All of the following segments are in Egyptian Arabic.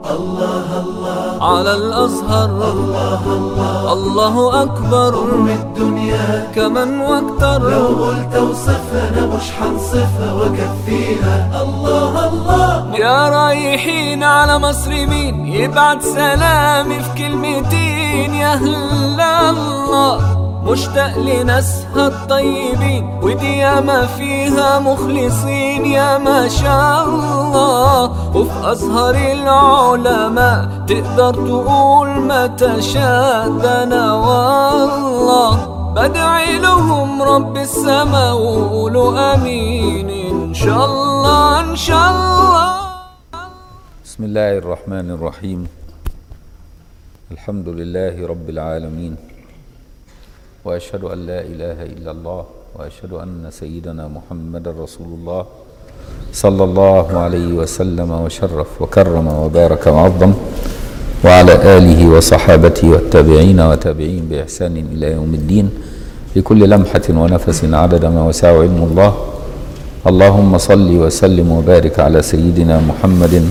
على الأزهر الله أكبر من الدنيا كمن واكتر لو قلت اوصفها انا مش حنصفها واكفيها الله الله يا رايحين على مصر مين يبعت سلامي في كلمتين يا هلا الله مشتاق لناسها الطيبين ودي ياما فيها مخلصين يا ما شاء الله وفي أزهر العلماء تقدر تقول ما تشاء ده أنا والله بدعي لهم رب السما وقولوا امين ان شاء الله ان شاء الله بسم الله الرحمن الرحيم الحمد لله رب العالمين واشهد ان لا اله الا الله واشهد ان سيدنا محمد رسول الله صلى الله عليه وسلم وشرف وكرم وبارك وعظم وعلى اله وصحابته والتابعين وتابعين باحسان الى يوم الدين بكل لمحه ونفس عدد ما وسع علم الله اللهم صل وسلم وبارك على سيدنا محمد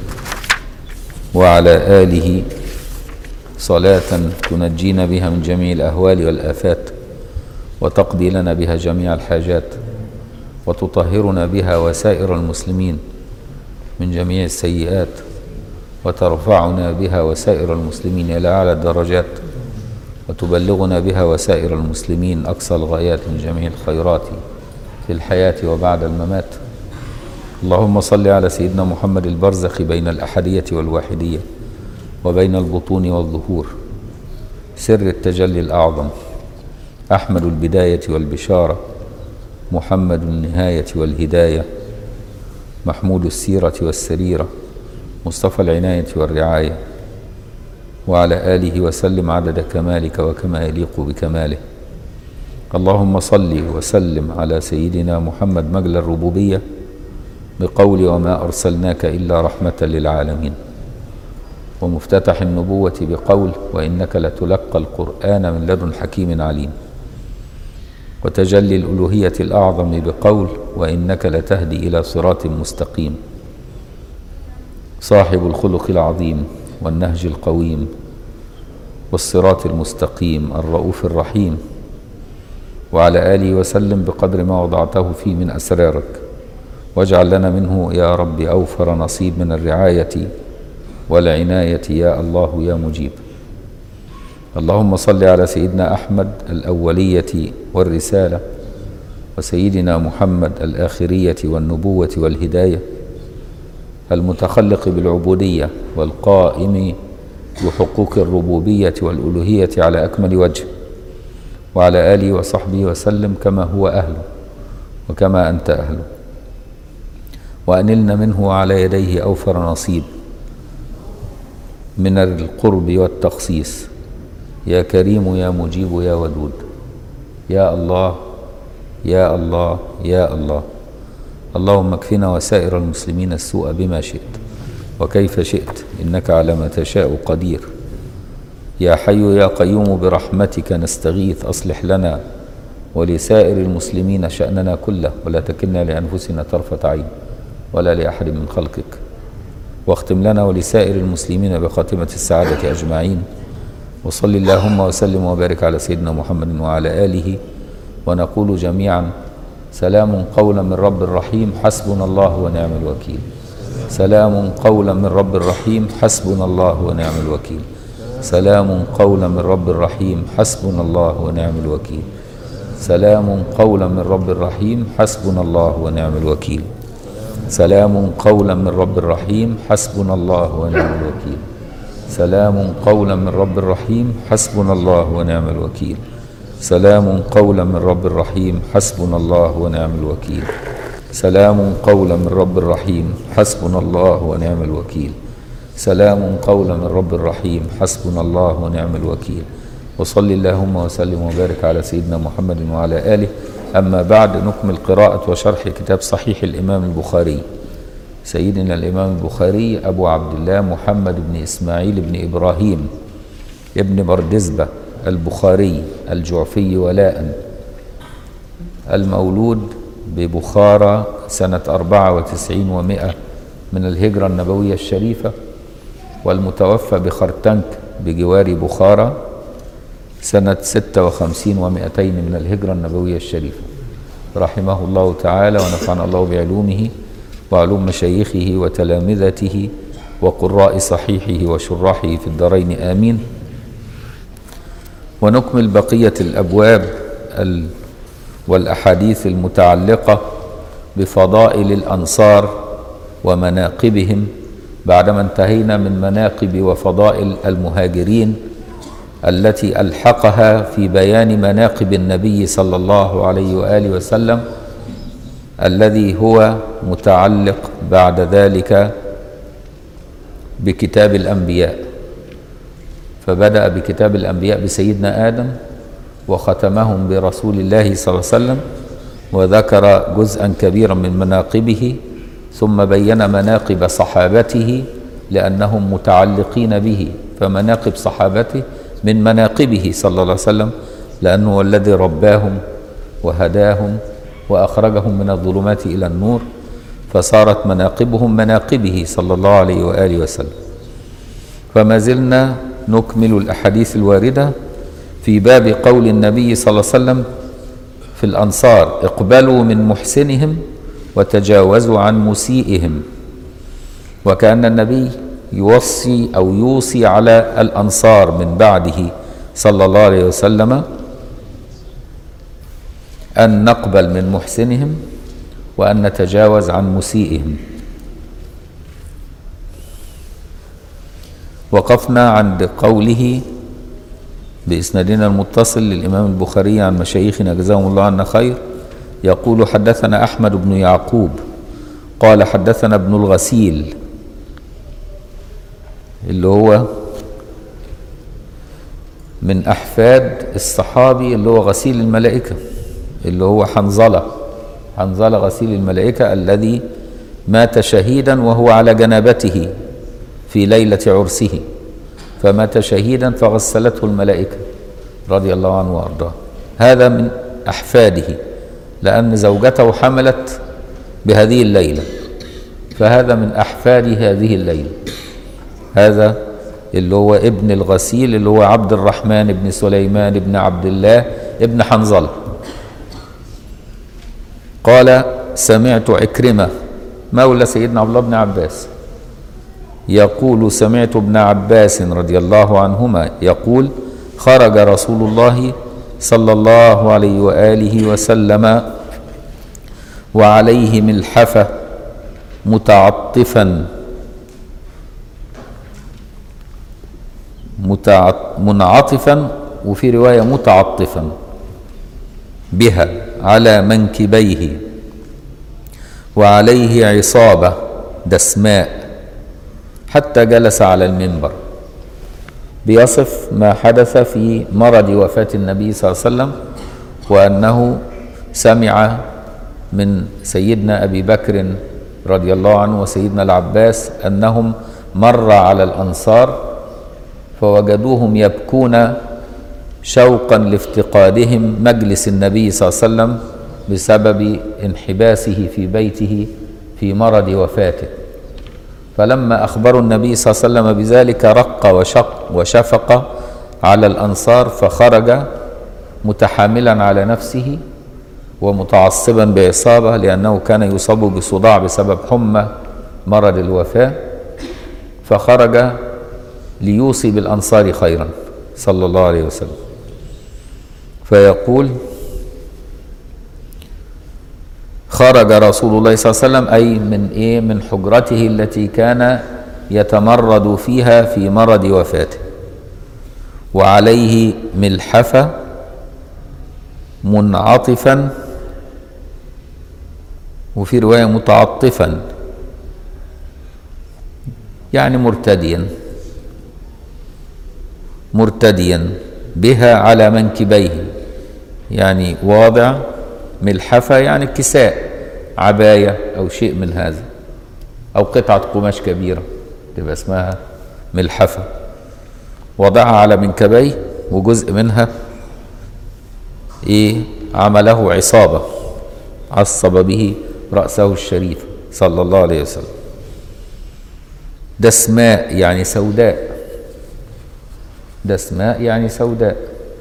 وعلى آله صلاة تنجينا بها من جميع الأهوال والآفات وتقضي لنا بها جميع الحاجات وتطهرنا بها وسائر المسلمين من جميع السيئات وترفعنا بها وسائر المسلمين إلى أعلى الدرجات وتبلغنا بها وسائر المسلمين أقصى الغايات من جميع الخيرات في الحياة وبعد الممات اللهم صل على سيدنا محمد البرزخ بين الأحدية والواحدية وبين البطون والظهور سر التجلي الأعظم أحمد البداية والبشارة محمد النهاية والهداية محمود السيرة والسريرة مصطفى العناية والرعاية وعلى آله وسلم عدد كمالك وكما يليق بكماله اللهم صل وسلم على سيدنا محمد مجل الربوبيه بقول وما أرسلناك إلا رحمة للعالمين ومفتتح النبوة بقول وإنك لتلقى القرآن من لدن حكيم عليم وتجلي الألوهية الأعظم بقول وإنك لتهدي إلى صراط مستقيم صاحب الخلق العظيم والنهج القويم والصراط المستقيم الرؤوف الرحيم وعلى آله وسلم بقدر ما وضعته فيه من أسرارك واجعل لنا منه يا رب أوفر نصيب من الرعاية والعناية يا الله يا مجيب اللهم صل على سيدنا أحمد الأولية والرسالة وسيدنا محمد الآخرية والنبوة والهداية المتخلق بالعبودية والقائم بحقوق الربوبية والألوهية على أكمل وجه وعلى آله وصحبه وسلم كما هو أهله وكما أنت أهله وأنلنا منه على يديه أوفر نصيب من القرب والتخصيص يا كريم يا مجيب يا ودود يا الله يا الله يا الله اللهم اكفنا وسائر المسلمين السوء بما شئت وكيف شئت إنك على ما تشاء قدير يا حي يا قيوم برحمتك نستغيث أصلح لنا ولسائر المسلمين شأننا كله ولا تكلنا لأنفسنا طرفة عين ولا لأحد من خلقك واختم لنا ولسائر المسلمين بخاتمة السعادة أجمعين وصل اللهم وسلم وبارك على سيدنا محمد وعلى آله ونقول جميعا سلام قولا من رب الرحيم حسبنا الله ونعم الوكيل سلام قولا من رب الرحيم حسبنا الله ونعم الوكيل سلام قولا من رب الرحيم حسبنا الله ونعم الوكيل سلام قولا من رب الرحيم حسبنا الله ونعم الوكيل سلام قولا من رب الرحيم حسبنا الله ونعم الوكيل سلام قولا من رب الرحيم حسبنا الله ونعم الوكيل سلام قولا من رب الرحيم حسبنا الله ونعم الوكيل سلام قولا من رب الرحيم حسبنا الله ونعم الوكيل سلام قولا من رب الرحيم حسبنا الله ونعم الوكيل وصل اللهم وسلم وبارك على سيدنا محمد وعلى آله أما بعد نكمل قراءة وشرح كتاب صحيح الإمام البخاري سيدنا الإمام البخاري أبو عبد الله محمد بن إسماعيل بن إبراهيم ابن بردزبة البخاري الجعفي ولاء المولود ببخارى سنة أربعة وتسعين ومائة من الهجرة النبوية الشريفة والمتوفى بخرتنك بجوار بخارى سنة 56 ومائتين من الهجرة النبوية الشريفة رحمه الله تعالى ونفعنا الله بعلومه وعلوم مشايخه وتلامذته وقراء صحيحه وشراحه في الدارين آمين ونكمل بقية الأبواب ال- والأحاديث المتعلقة بفضائل الأنصار ومناقبهم بعدما انتهينا من مناقب وفضائل المهاجرين التي ألحقها في بيان مناقب النبي صلى الله عليه وآله وسلم الذي هو متعلق بعد ذلك بكتاب الأنبياء فبدأ بكتاب الأنبياء بسيدنا آدم وختمهم برسول الله صلى الله عليه وسلم وذكر جزءا كبيرا من مناقبه ثم بين مناقب صحابته لأنهم متعلقين به فمناقب صحابته من مناقبه صلى الله عليه وسلم لأنه هو الذي رباهم وهداهم وأخرجهم من الظلمات إلى النور فصارت مناقبهم مناقبه صلى الله عليه وآله وسلم فما زلنا نكمل الأحاديث الواردة في باب قول النبي صلى الله عليه وسلم في الأنصار اقبلوا من محسنهم وتجاوزوا عن مسيئهم وكأن النبي يوصي أو يوصي على الأنصار من بعده صلى الله عليه وسلم أن نقبل من محسنهم وأن نتجاوز عن مسيئهم وقفنا عند قوله بإسنادنا المتصل للإمام البخاري عن مشايخنا جزاهم الله عنا خير يقول حدثنا أحمد بن يعقوب قال حدثنا ابن الغسيل اللي هو من أحفاد الصحابي اللي هو غسيل الملائكة اللي هو حنظلة حنظلة غسيل الملائكة الذي مات شهيدا وهو على جنابته في ليلة عرسه فمات شهيدا فغسلته الملائكة رضي الله عنه وأرضاه هذا من أحفاده لأن زوجته حملت بهذه الليلة فهذا من أحفاد هذه الليلة هذا اللي هو ابن الغسيل اللي هو عبد الرحمن بن سليمان بن عبد الله ابن حنظلة قال سمعت عكرمة مولى سيدنا عبد الله بن عباس يقول سمعت ابن عباس رضي الله عنهما يقول خرج رسول الله صلى الله عليه وآله وسلم وعليه ملحفة متعطفا متعط منعطفا وفي رواية متعطفا بها على منكبيه وعليه عصابة دسماء حتى جلس على المنبر بيصف ما حدث في مرض وفاة النبي صلى الله عليه وسلم وأنه سمع من سيدنا أبي بكر رضي الله عنه وسيدنا العباس أنهم مر على الأنصار فوجدوهم يبكون شوقا لافتقادهم مجلس النبي صلى الله عليه وسلم بسبب انحباسه في بيته في مرض وفاته فلما أخبروا النبي صلى الله عليه وسلم بذلك رق وشق وشفق على الأنصار فخرج متحاملا على نفسه ومتعصبا بعصابة لأنه كان يصاب بصداع بسبب حمى مرض الوفاة فخرج ليوصي بالأنصار خيرا صلى الله عليه وسلم فيقول خرج رسول الله صلى الله عليه وسلم أي من إيه من حجرته التي كان يتمرد فيها في مرض وفاته وعليه ملحفة منعطفا وفي رواية متعطفا يعني مرتديا مرتديا بها على منكبيه يعني واضع ملحفة يعني كساء عباية أو شيء من هذا أو قطعة قماش كبيرة تبقى اسمها ملحفة وضعها على منكبيه وجزء منها إيه عمله عصابة عصب به رأسه الشريف صلى الله عليه وسلم دسماء يعني سوداء دسماء يعني سوداء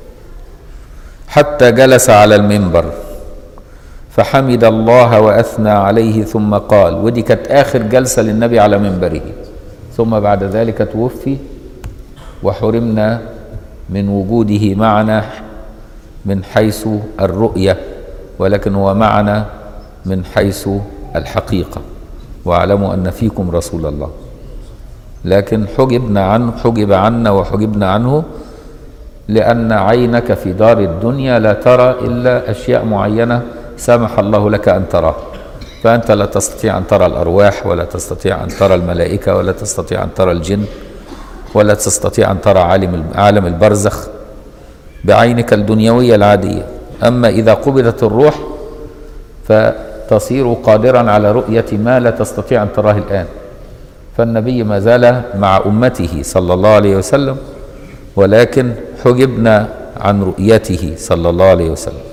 حتى جلس على المنبر فحمد الله واثنى عليه ثم قال ودي كانت اخر جلسه للنبي على منبره ثم بعد ذلك توفي وحرمنا من وجوده معنا من حيث الرؤيه ولكن هو معنا من حيث الحقيقه واعلموا ان فيكم رسول الله لكن حجبنا عنه حجب عنا وحجبنا عنه لأن عينك في دار الدنيا لا ترى إلا أشياء معينة سمح الله لك أن تراها فأنت لا تستطيع أن ترى الأرواح ولا تستطيع أن ترى الملائكة ولا تستطيع أن ترى الجن ولا تستطيع أن ترى عالم عالم البرزخ بعينك الدنيوية العادية أما إذا قبضت الروح فتصير قادرا على رؤية ما لا تستطيع أن تراه الآن فالنبي ما زال مع أمته صلى الله عليه وسلم ولكن حجبنا عن رؤيته صلى الله عليه وسلم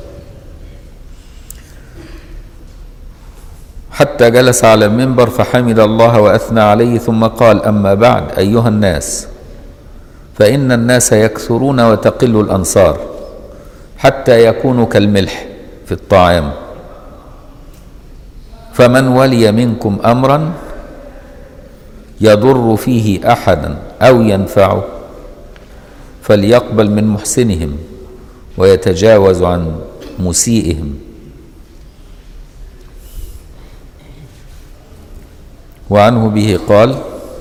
حتى جلس على المنبر فحمد الله واثنى عليه ثم قال اما بعد ايها الناس فان الناس يكثرون وتقل الانصار حتى يكونوا كالملح في الطعام فمن ولي منكم امرا يضر فيه احدا او ينفعه فليقبل من محسنهم ويتجاوز عن مسيئهم وعنه به قال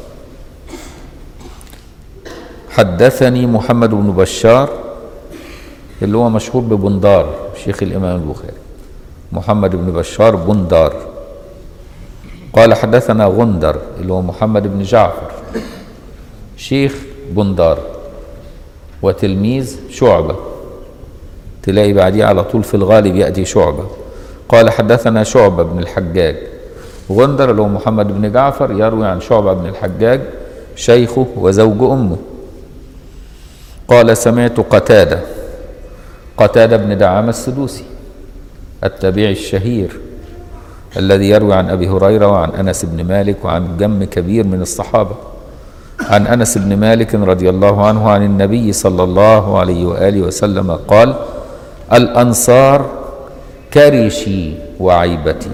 حدثني محمد بن بشار اللي هو مشهور ببندار شيخ الامام البخاري محمد بن بشار بندار قال حدثنا غندر اللي هو محمد بن جعفر شيخ بندار وتلميذ شعبة تلاقي بعديه على طول في الغالب يأتي شعبة قال حدثنا شعبة بن الحجاج غندر اللي هو محمد بن جعفر يروي عن شعبة بن الحجاج شيخه وزوج أمه قال سمعت قتادة قتادة بن دعامة السدوسي التابعي الشهير الذي يروي عن أبي هريرة وعن أنس بن مالك وعن جم كبير من الصحابة عن انس بن مالك رضي الله عنه عن النبي صلى الله عليه واله وسلم قال الانصار كرشي وعيبتي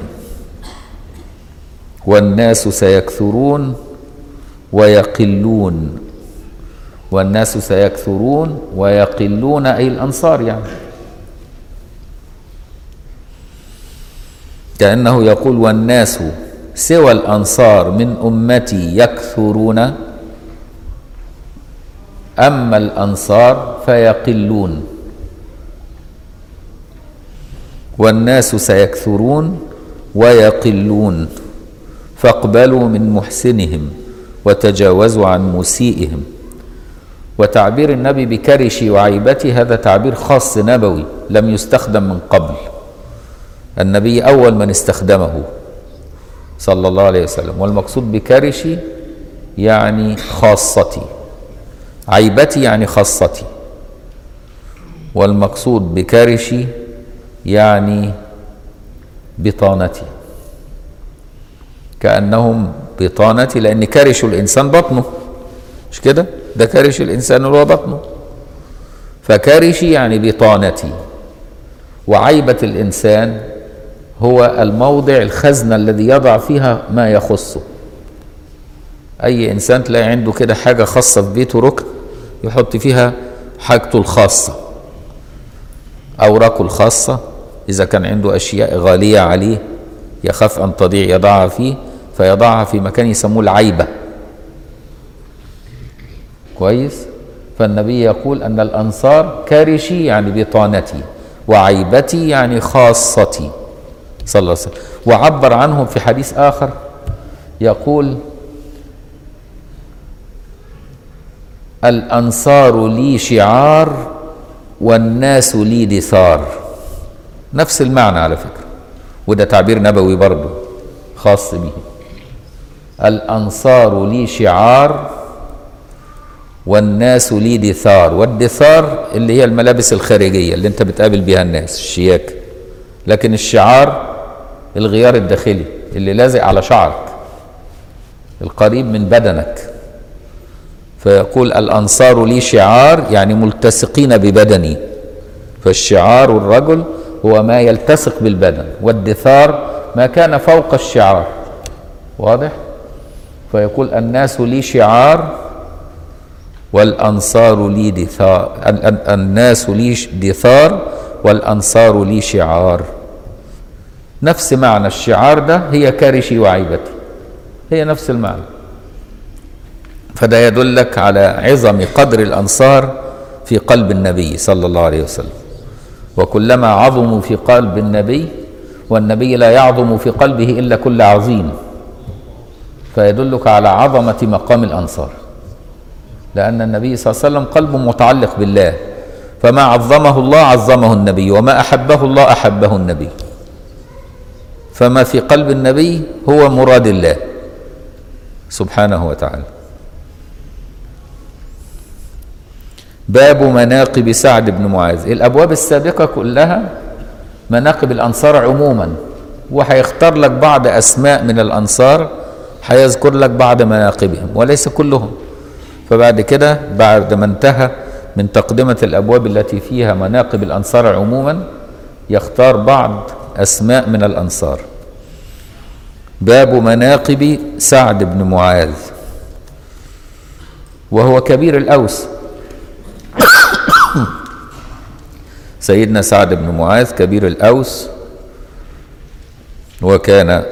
والناس سيكثرون ويقلون والناس سيكثرون ويقلون اي الانصار يعني كانه يقول والناس سوى الانصار من امتي يكثرون أما الأنصار فيقلون والناس سيكثرون ويقلون فاقبلوا من محسنهم وتجاوزوا عن مسيئهم وتعبير النبي بكرشي وعيبتي هذا تعبير خاص نبوي لم يستخدم من قبل النبي أول من استخدمه صلى الله عليه وسلم والمقصود بكرشي يعني خاصتي عيبتي يعني خاصتي والمقصود بكرشي يعني بطانتي كأنهم بطانتي لأن كرش الإنسان بطنه مش كده ده كرش الإنسان اللي هو بطنه فكرشي يعني بطانتي وعيبة الإنسان هو الموضع الخزنة الذي يضع فيها ما يخصه اي انسان تلاقي عنده كده حاجه خاصه في بيته ركن يحط فيها حاجته الخاصه اوراقه الخاصه اذا كان عنده اشياء غاليه عليه يخاف ان تضيع يضعها فيه فيضعها في مكان يسموه العيبه كويس فالنبي يقول ان الانصار كارشي يعني بطانتي وعيبتي يعني خاصتي صلى الله عليه وسلم وعبر عنهم في حديث اخر يقول الأنصار لي شعار والناس لي دثار نفس المعنى على فكرة وده تعبير نبوي برضه خاص به الأنصار لي شعار والناس لي دثار والدثار اللي هي الملابس الخارجية اللي انت بتقابل بيها الناس الشياكة لكن الشعار الغيار الداخلي اللي لازق على شعرك القريب من بدنك فيقول الأنصار لي شعار يعني ملتصقين ببدني فالشعار الرجل هو ما يلتصق بالبدن والدثار ما كان فوق الشعار واضح فيقول الناس لي شعار والأنصار لي دثار ال- ال- الناس لي ش- دثار والأنصار لي شعار نفس معنى الشعار ده هي كرشي وعيبتي هي نفس المعنى فده يدلك على عظم قدر الأنصار في قلب النبي صلى الله عليه وسلم وكلما عظموا في قلب النبي والنبي لا يعظم في قلبه إلا كل عظيم فيدلك على عظمة مقام الأنصار لأن النبي صلى الله عليه وسلم قلبه متعلق بالله فما عظمه الله عظمه النبي وما أحبه الله أحبه النبي فما في قلب النبي هو مراد الله سبحانه وتعالى باب مناقب سعد بن معاذ الابواب السابقه كلها مناقب الانصار عموما وهيختار لك بعض اسماء من الانصار هيذكر لك بعض مناقبهم وليس كلهم فبعد كده بعد ما انتهى من تقدمه الابواب التي فيها مناقب الانصار عموما يختار بعض اسماء من الانصار باب مناقب سعد بن معاذ وهو كبير الاوس سيدنا سعد بن معاذ كبير الأوس وكان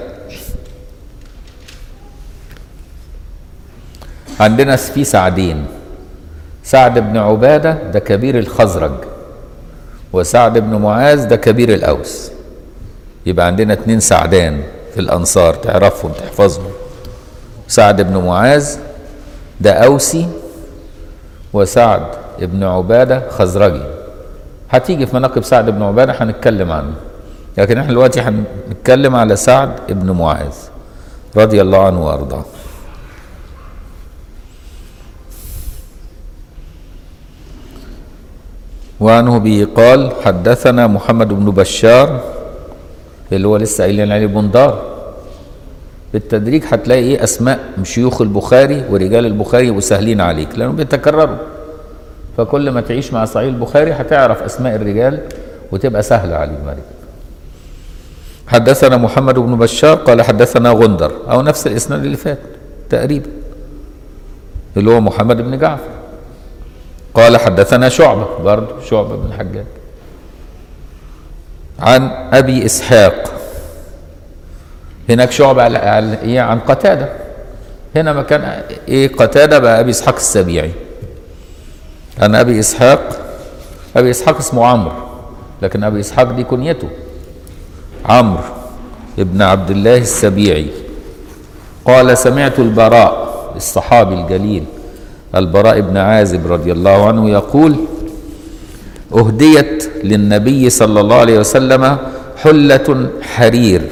عندنا في سعدين سعد بن عبادة ده كبير الخزرج وسعد بن معاذ ده كبير الأوس يبقى عندنا اتنين سعدان في الأنصار تعرفهم تحفظهم سعد بن معاذ ده أوسي وسعد بن عبادة خزرجي هتيجي في مناقب سعد بن عبادة هنتكلم عنه لكن احنا دلوقتي هنتكلم على سعد بن معاذ رضي الله عنه وارضاه وعنه به قال حدثنا محمد بن بشار اللي هو لسه قايلين عليه بندار بالتدريج هتلاقي ايه اسماء شيوخ البخاري ورجال البخاري وسهلين عليك لانهم بيتكرروا فكل ما تعيش مع صحيح البخاري هتعرف اسماء الرجال وتبقى سهله عليك بعد كده حدثنا محمد بن بشار قال حدثنا غندر او نفس الاسناد اللي فات تقريبا اللي هو محمد بن جعفر قال حدثنا شعبه برضه شعبه بن الحجاج عن ابي اسحاق هناك شعبه على على- ايه عن قتاده هنا مكان ايه قتاده بقى ابي اسحاق السبيعي عن ابي اسحاق ابي اسحاق اسمه عمرو لكن ابي اسحاق دي كنيته عمرو ابن عبد الله السبيعي قال سمعت البراء الصحابي الجليل البراء بن عازب رضي الله عنه يقول اهديت للنبي صلى الله عليه وسلم حله حرير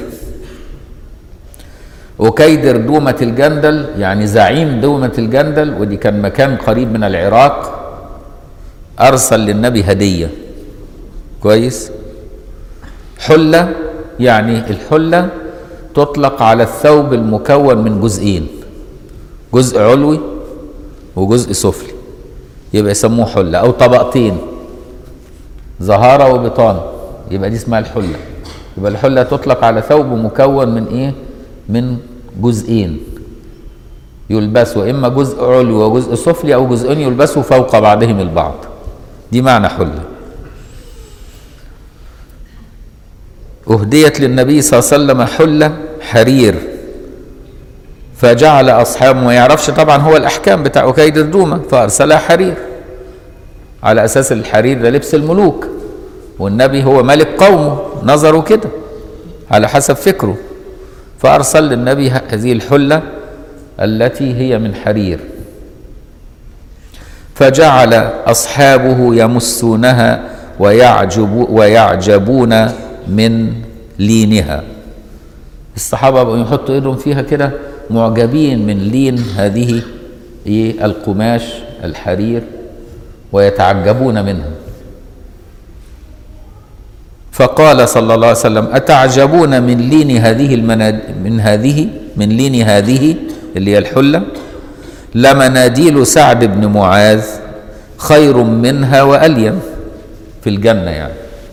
وكيدر دومة الجندل يعني زعيم دومة الجندل ودي كان مكان قريب من العراق أرسل للنبي هدية كويس حلة يعني الحلة تطلق على الثوب المكون من جزئين جزء علوي وجزء سفلي يبقى يسموه حلة أو طبقتين زهارة وبطانة يبقى دي اسمها الحلة يبقى الحلة تطلق على ثوب مكون من إيه؟ من جزئين يلبسوا إما جزء علوي وجزء سفلي أو جزئين يلبسوا فوق بعضهم البعض دي معنى حلة أهديت للنبي صلى الله عليه وسلم حلة حرير فجعل أصحابه ما يعرفش طبعا هو الأحكام بتاع أكيد الدومة فأرسلها حرير على أساس الحرير ده لبس الملوك والنبي هو ملك قومه نظروا كده على حسب فكره فأرسل للنبي هذه الحلة التي هي من حرير فجعل أصحابه يمسونها ويعجب ويعجبون من لينها الصحابة بقوا يحطوا ايدهم فيها كده معجبين من لين هذه ايه القماش الحرير ويتعجبون منها فقال صلى الله عليه وسلم أتعجبون من لين هذه المناد من هذه من لين هذه اللي هي الحلة لمناديل سعد بن معاذ خير منها وألين في الجنة يعني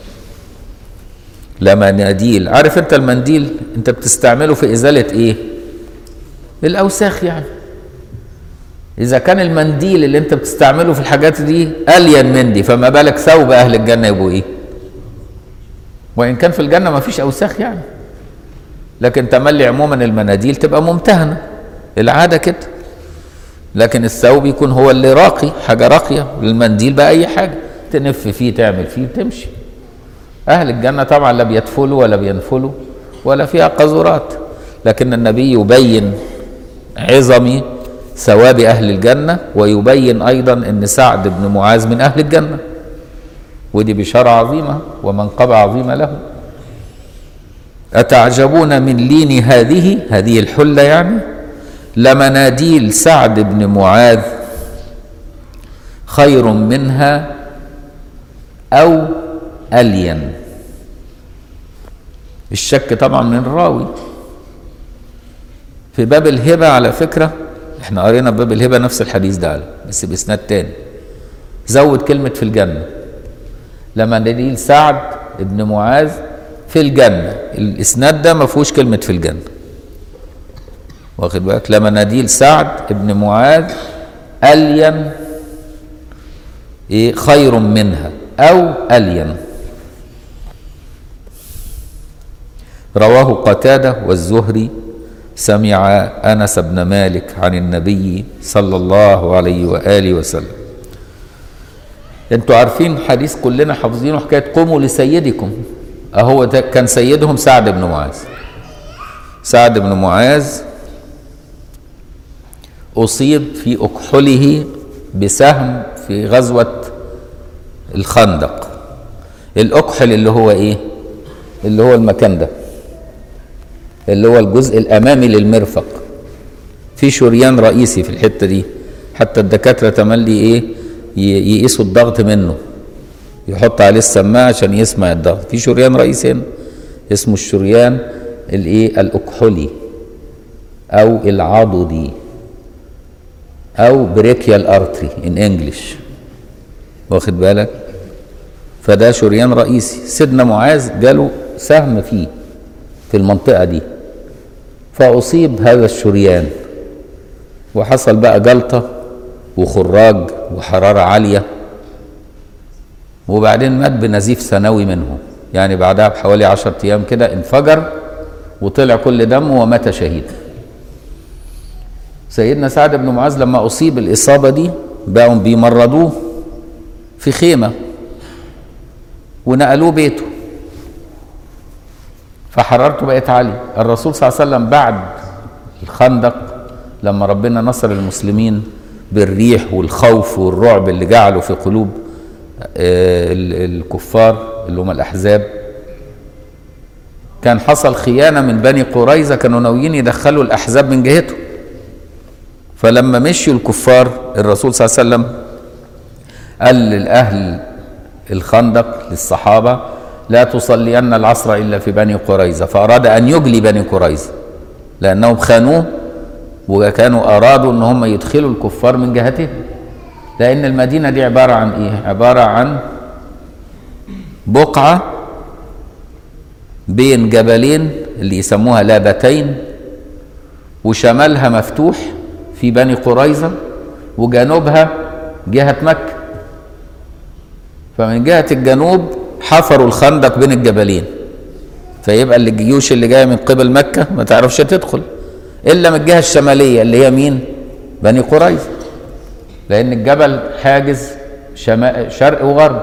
لمناديل عارف انت المنديل انت بتستعمله في ازالة ايه الاوساخ يعني اذا كان المنديل اللي انت بتستعمله في الحاجات دي الين من دي فما بالك ثوب اهل الجنة يبقوا ايه وان كان في الجنة ما فيش اوساخ يعني لكن تملي عموما المناديل تبقى ممتهنة العادة كده لكن الثوب يكون هو اللي راقي حاجة راقية المنديل بقى أي حاجة تنف فيه تعمل فيه تمشي أهل الجنة طبعا لا بيدفلوا ولا بينفلوا ولا فيها قذورات لكن النبي يبين عظم ثواب أهل الجنة ويبين أيضا أن سعد بن معاذ من أهل الجنة ودي بشارة عظيمة ومنقبة عظيمة له أتعجبون من لين هذه هذه الحلة يعني لمناديل سعد بن معاذ خير منها أو ألين الشك طبعا من الراوي في باب الهبة على فكرة احنا قرينا باب الهبة نفس الحديث ده بس بإسناد تاني زود كلمة في الجنة لمناديل سعد بن معاذ في الجنة الإسناد ده ما فيهوش كلمة في الجنة واخد بالك لمناديل سعد بن معاذ ألين إيه خير منها أو ألين رواه قتادة والزهري سمع أنس بن مالك عن النبي صلى الله عليه وآله وسلم انتوا عارفين حديث كلنا حافظينه حكاية قوموا لسيدكم أهو ده كان سيدهم سعد بن معاذ سعد بن معاذ أصيب في أكحله بسهم في غزوة الخندق الأكحل اللي هو إيه؟ اللي هو المكان ده اللي هو الجزء الأمامي للمرفق في شريان رئيسي في الحتة دي حتى الدكاترة تملي إيه؟ يقيسوا الضغط منه يحط عليه السماعة عشان يسمع الضغط في شريان رئيسي هنا اسمه الشريان الايه الاكحلي او العضدي او بريكيال ارتري ان انجلش واخد بالك فده شريان رئيسي سيدنا معاذ جاله سهم فيه في المنطقه دي فاصيب هذا الشريان وحصل بقى جلطه وخراج وحراره عاليه وبعدين مات بنزيف ثانوي منه يعني بعدها بحوالي عشرة أيام كده انفجر وطلع كل دمه ومات شهيدا سيدنا سعد بن معاذ لما أصيب الإصابة دي بقوا بيمرضوه في خيمة ونقلوه بيته فحرارته بقت عالية الرسول صلى الله عليه وسلم بعد الخندق لما ربنا نصر المسلمين بالريح والخوف والرعب اللي جعله في قلوب الكفار اللي هم الأحزاب كان حصل خيانة من بني قريظة كانوا ناويين يدخلوا الأحزاب من جهته فلما مشيوا الكفار الرسول صلى الله عليه وسلم قال للأهل الخندق للصحابة لا تصلين العصر إلا في بني قريظة فأراد أن يجلي بني قريظة لأنهم خانوه وكانوا أرادوا أن هم يدخلوا الكفار من جهتهم لأن المدينة دي عبارة عن إيه؟ عبارة عن بقعة بين جبلين اللي يسموها لابتين وشمالها مفتوح في بني قريظة وجنوبها جهة مكة فمن جهة الجنوب حفروا الخندق بين الجبلين فيبقى اللي الجيوش اللي جايه من قبل مكة ما تعرفش تدخل إلا من الجهة الشمالية اللي هي مين؟ بني قريظة لأن الجبل حاجز شمال شرق وغرب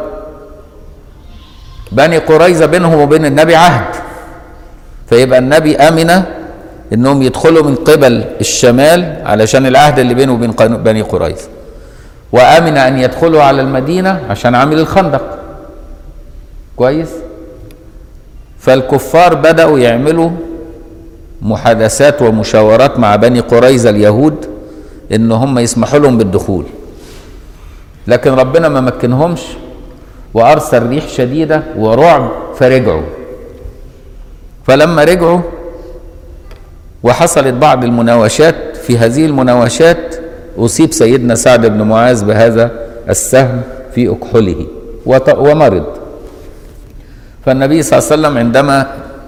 بني قريظة بينهم وبين النبي عهد فيبقى النبي أمن إنهم يدخلوا من قبل الشمال علشان العهد اللي بينه وبين بني قريظة وأمن أن يدخلوا على المدينة عشان عامل الخندق كويس فالكفار بدأوا يعملوا محادثات ومشاورات مع بني قريظة اليهود ان هم يسمحوا لهم بالدخول لكن ربنا ما مكنهمش وارسل ريح شديده ورعب فرجعوا فلما رجعوا وحصلت بعض المناوشات في هذه المناوشات أصيب سيدنا سعد بن معاذ بهذا السهم في أكحله وط- ومرض فالنبي صلى الله عليه وسلم عندما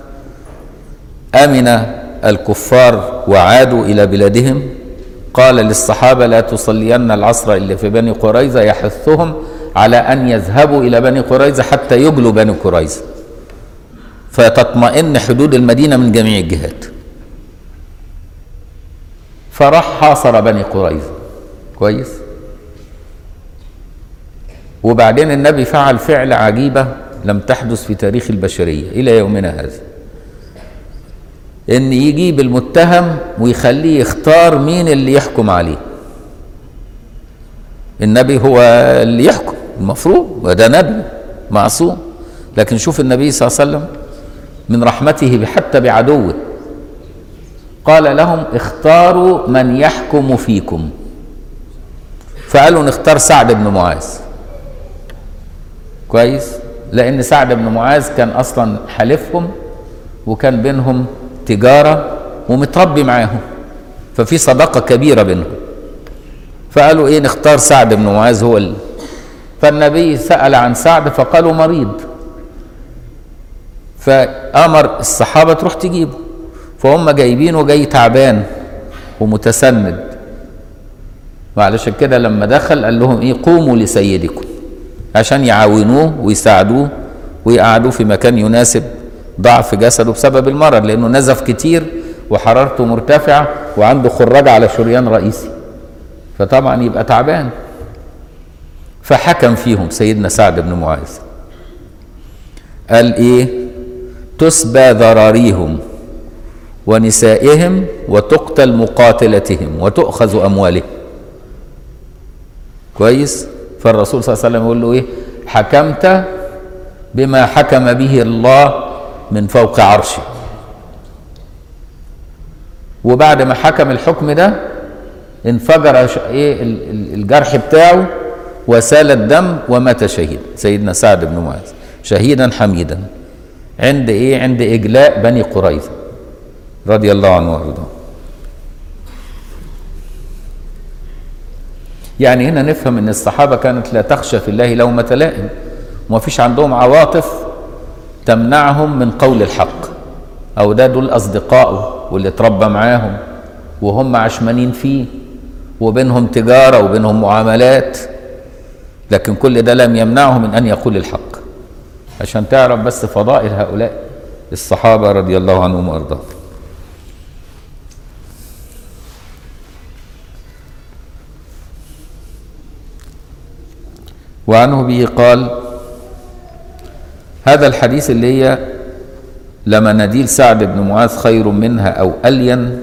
امن الكفار وعادوا الى بلادهم قال للصحابه لا تصلين العصر الا في بني قريظه يحثهم على ان يذهبوا الى بني قريظه حتى يجلوا بني قريظه فتطمئن حدود المدينه من جميع الجهات فراح حاصر بني قريظه كويس وبعدين النبي فعل فعل عجيبه لم تحدث في تاريخ البشريه الى يومنا هذا ان يجيب المتهم ويخليه يختار مين اللي يحكم عليه النبي هو اللي يحكم المفروض وده نبي معصوم لكن شوف النبي صلى الله عليه وسلم من رحمته حتى بعدوه قال لهم اختاروا من يحكم فيكم فقالوا نختار سعد بن معاذ كويس لان سعد بن معاذ كان اصلا حلفهم وكان بينهم تجاره ومتربي معاهم ففي صداقه كبيره بينهم فقالوا ايه نختار سعد بن معاذ هو ال... فالنبي سال عن سعد فقالوا مريض فامر الصحابه تروح تجيبه فهم جايبينه جاي تعبان ومتسند وعلشان كده لما دخل قال لهم ايه قوموا لسيدكم عشان يعاونوه ويساعدوه ويقعدوه في مكان يناسب ضعف جسده بسبب المرض لانه نزف كتير وحرارته مرتفعه وعنده خراج على شريان رئيسي فطبعا يبقى تعبان فحكم فيهم سيدنا سعد بن معاذ قال ايه تسبى ذراريهم ونسائهم وتقتل مقاتلتهم وتؤخذ اموالهم كويس فالرسول صلى الله عليه وسلم يقول له ايه حكمت بما حكم به الله من فوق عرشه وبعد ما حكم الحكم ده انفجر ش- ايه ال- ال- الجرح بتاعه وسال الدم ومات شهيد سيدنا سعد بن معاذ شهيدا حميدا عند ايه عند اجلاء بني قريظه رضي الله عنه وارضاه يعني هنا نفهم ان الصحابه كانت لا تخشى في الله لومه لائم وما فيش عندهم عواطف تمنعهم من قول الحق او ده دول اصدقائه واللي اتربى معاهم وهم عشمانين فيه وبينهم تجاره وبينهم معاملات لكن كل ده لم يمنعه من ان يقول الحق عشان تعرف بس فضائل هؤلاء الصحابه رضي الله عنهم وارضاهم وعنه به قال هذا الحديث اللي هي لمناديل سعد بن معاذ خير منها او الين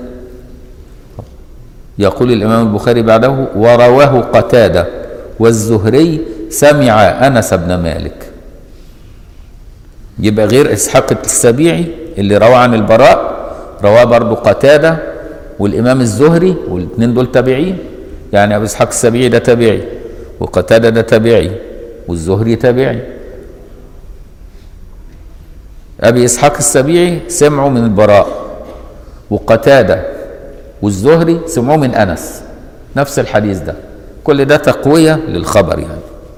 يقول الامام البخاري بعده ورواه قتاده والزهري سمع انس بن مالك يبقى غير اسحاق السبيعي اللي روى عن البراء رواه برضه قتاده والامام الزهري والاثنين دول تابعين يعني ابو اسحاق السبيعي ده تابعي وقتاده ده تابعي والزهري تابعي ابي اسحاق السبيعي سمعوا من البراء وقتاده والزهري سمعوه من انس نفس الحديث ده كل ده تقويه للخبر يعني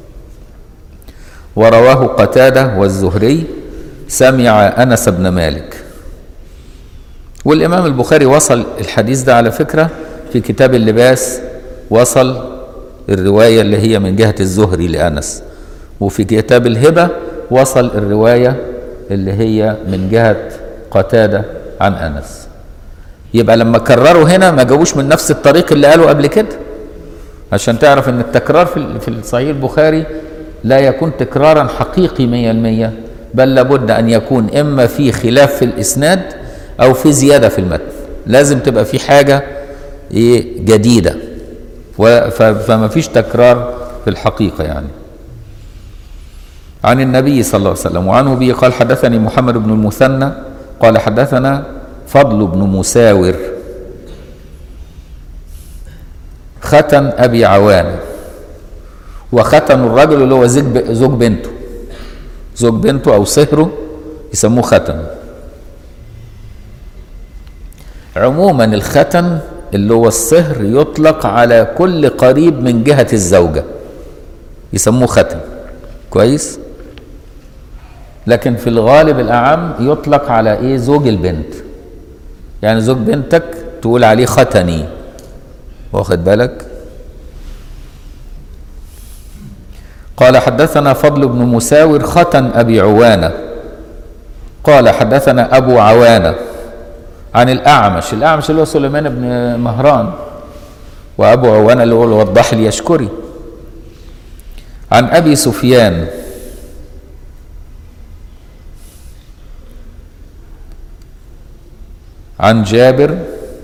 ورواه قتاده والزهري سمع انس بن مالك والامام البخاري وصل الحديث ده على فكره في كتاب اللباس وصل الروايه اللي هي من جهه الزهري لانس وفي كتاب الهبه وصل الروايه اللي هي من جهه قتاده عن انس يبقى لما كرروا هنا ما جابوش من نفس الطريق اللي قالوا قبل كده عشان تعرف ان التكرار في في صحيح البخاري لا يكون تكرارا حقيقي مية المية بل لابد ان يكون اما في خلاف في الاسناد او في زياده في المتن لازم تبقى في حاجه ايه جديده و- ف- فما فيش تكرار في الحقيقه يعني عن النبي صلى الله عليه وسلم وعنه به قال حدثني محمد بن المثنى قال حدثنا فضل بن مساور ختن ابي عوانه وختن الرجل اللي هو زوج ب- زوج بنته زوج بنته او صهره يسموه ختن عموما الختن اللي هو الصهر يطلق على كل قريب من جهة الزوجة يسموه ختم كويس لكن في الغالب الأعم يطلق على إيه زوج البنت يعني زوج بنتك تقول عليه ختني واخد بالك قال حدثنا فضل بن مساور ختن أبي عوانة قال حدثنا أبو عوانة عن الأعمش الأعمش اللي هو سليمان بن مهران وأبو عوانة اللي هو الوضاح اليشكري عن أبي سفيان عن جابر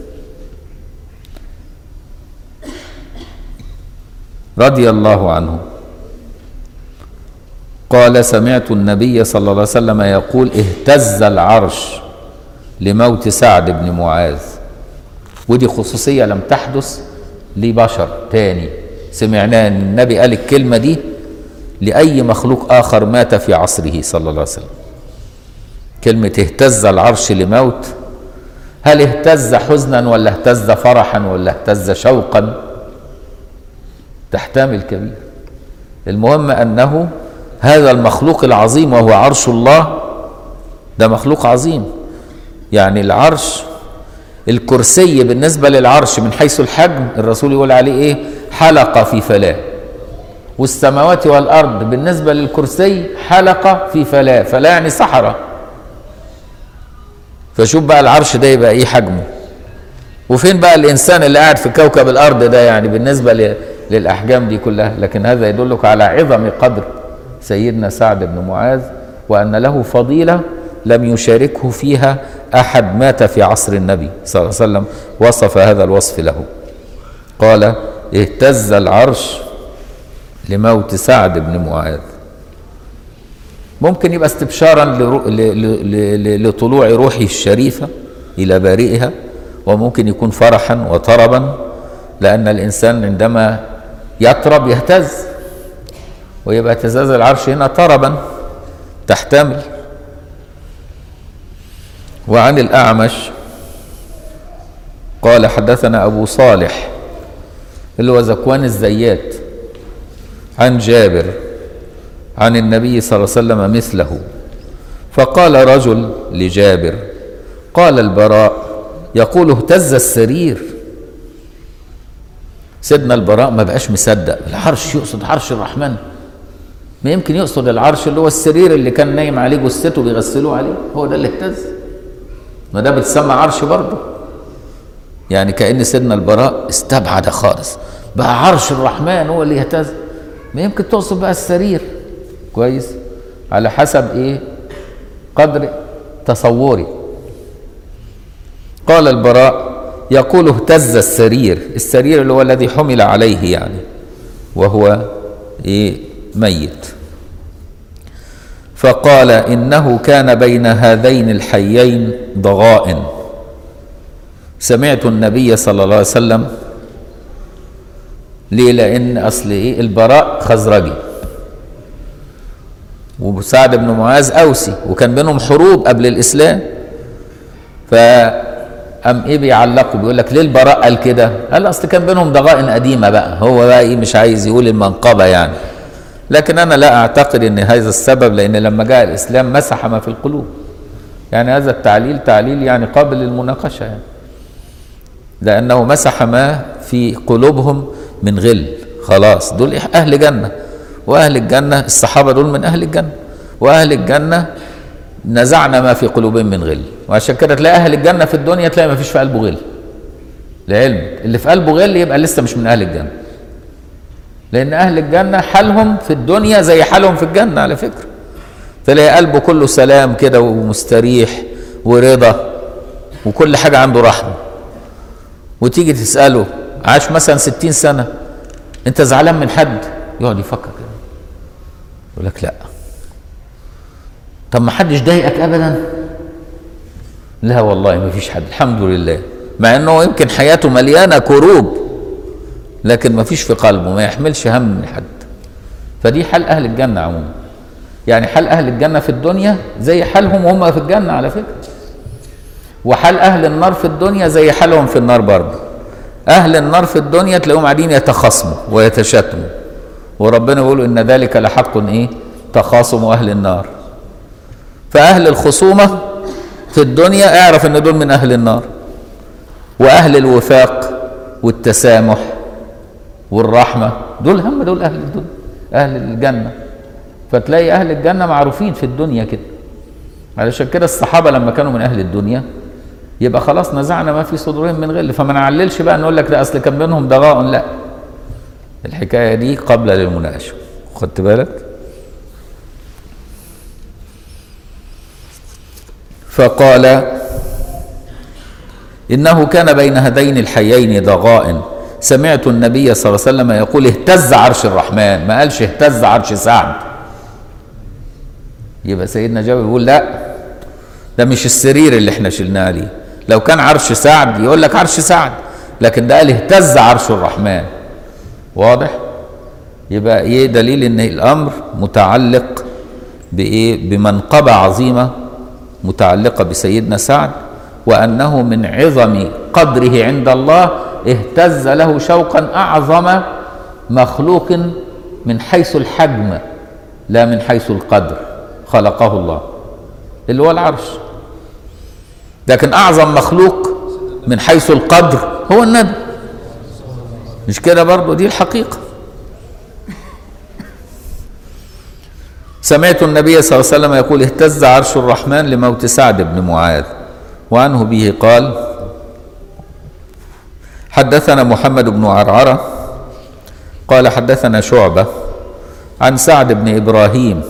رضي الله عنه قال سمعت النبي صلى الله عليه وسلم يقول اهتز العرش لموت سعد بن معاذ ودي خصوصية لم تحدث لبشر تاني سمعناه ان النبي قال الكلمة دي لأي مخلوق آخر مات في عصره صلى الله عليه وسلم كلمة اهتز العرش لموت هل اهتز حزنا ولا اهتز فرحا ولا اهتز شوقا تحتمل كبير المهم أنه هذا المخلوق العظيم وهو عرش الله ده مخلوق عظيم يعني العرش الكرسي بالنسبة للعرش من حيث الحجم الرسول يقول عليه ايه حلقة في فلاة والسماوات والأرض بالنسبة للكرسي حلقة في فلاة فلاة يعني صحراء فشوف بقى العرش ده يبقى ايه حجمه وفين بقى الإنسان اللي قاعد في كوكب الأرض ده يعني بالنسبة ل- للأحجام دي كلها لكن هذا يدلك على عظم قدر سيدنا سعد بن معاذ وأن له فضيلة لم يشاركه فيها أحد مات في عصر النبي صلى الله عليه وسلم وصف هذا الوصف له قال اهتز العرش لموت سعد بن معاذ ممكن يبقى استبشارا لرو- ل- ل- ل- لطلوع روحه الشريفة إلى بارئها وممكن يكون فرحا وطربا لأن الإنسان عندما يطرب يهتز ويبقى اهتزاز العرش هنا طربا تحتمل وعن الأعمش قال حدثنا أبو صالح اللي هو زكوان الزيات عن جابر عن النبي صلى الله عليه وسلم مثله فقال رجل لجابر قال البراء يقول اهتز السرير سيدنا البراء ما بقاش مصدق العرش يقصد عرش الرحمن ما يمكن يقصد العرش اللي هو السرير اللي كان نايم عليه جثته بيغسلوه عليه هو ده اللي اهتز ما ده بتسمى عرش برضه يعني كأن سيدنا البراء استبعد خالص بقى عرش الرحمن هو اللي يهتز ما يمكن تقصد بقى السرير كويس على حسب ايه قدر تصوري قال البراء يقول اهتز السرير السرير اللي هو الذي حمل عليه يعني وهو ايه ميت فقال انه كان بين هذين الحيين ضغائن سمعت النبي صلى الله عليه وسلم ليه لان اصل ايه البراء خزرجي وسعد بن معاذ اوسي وكان بينهم حروب قبل الاسلام فأم ايه بيعلقوا بيقول لك ليه البراء قال كده؟ قال اصل كان بينهم ضغائن قديمه بقى هو بقى ايه مش عايز يقول المنقبه يعني لكن انا لا اعتقد ان هذا السبب لان لما جاء الاسلام مسح ما في القلوب يعني هذا التعليل تعليل يعني قابل للمناقشه يعني لانه مسح ما في قلوبهم من غل خلاص دول اهل جنه واهل الجنه الصحابه دول من اهل الجنه واهل الجنه نزعنا ما في قلوبهم من غل وعشان كده تلاقي اهل الجنه في الدنيا تلاقي ما فيش في قلبه غل لعلمك اللي في قلبه غل يبقى لسه مش من اهل الجنه لان اهل الجنه حالهم في الدنيا زي حالهم في الجنه على فكره تلاقي قلبه كله سلام كده ومستريح ورضا وكل حاجه عنده رحمه وتيجي تساله عاش مثلا ستين سنه انت زعلان من حد يقعد يفكر كده يقول لك لا طب ما حدش ضايقك ابدا لا والله ما فيش حد الحمد لله مع انه يمكن حياته مليانه كروب لكن ما فيش في قلبه ما يحملش هم من حد فدي حال اهل الجنه عموما يعني حال اهل الجنه في الدنيا زي حالهم وهم في الجنه على فكره وحال اهل النار في الدنيا زي حالهم في النار برضه اهل النار في الدنيا تلاقيهم قاعدين يتخاصموا ويتشاتموا وربنا يقول ان ذلك لحق ايه تخاصم اهل النار فاهل الخصومه في الدنيا اعرف ان دول من اهل النار واهل الوفاق والتسامح والرحمه دول هم دول اهل الدنيا اهل الجنه فتلاقي اهل الجنه معروفين في الدنيا كده علشان كده الصحابه لما كانوا من اهل الدنيا يبقى خلاص نزعنا ما في صدورهم من غل فما نعللش بقى نقول لك ده اصل كان بينهم ضغاء لا الحكايه دي قبل للمناقشه خدت بالك فقال انه كان بين هذين الحيين ضغاء سمعت النبي صلى الله عليه وسلم يقول اهتز عرش الرحمن ما قالش اهتز عرش سعد يبقى سيدنا جابر يقول لا ده مش السرير اللي احنا شلناه عليه لو كان عرش سعد يقول لك عرش سعد لكن ده قال اهتز عرش الرحمن واضح يبقى ايه دليل ان الامر متعلق بايه بمنقبه عظيمه متعلقه بسيدنا سعد وانه من عظم قدره عند الله اهتز له شوقا اعظم مخلوق من حيث الحجم لا من حيث القدر خلقه الله اللي هو العرش لكن اعظم مخلوق من حيث القدر هو النبي مش كده برضه دي الحقيقه سمعت النبي صلى الله عليه وسلم يقول اهتز عرش الرحمن لموت سعد بن معاذ وعنه به قال حدثنا محمد بن عرعره قال حدثنا شعبه عن سعد بن ابراهيم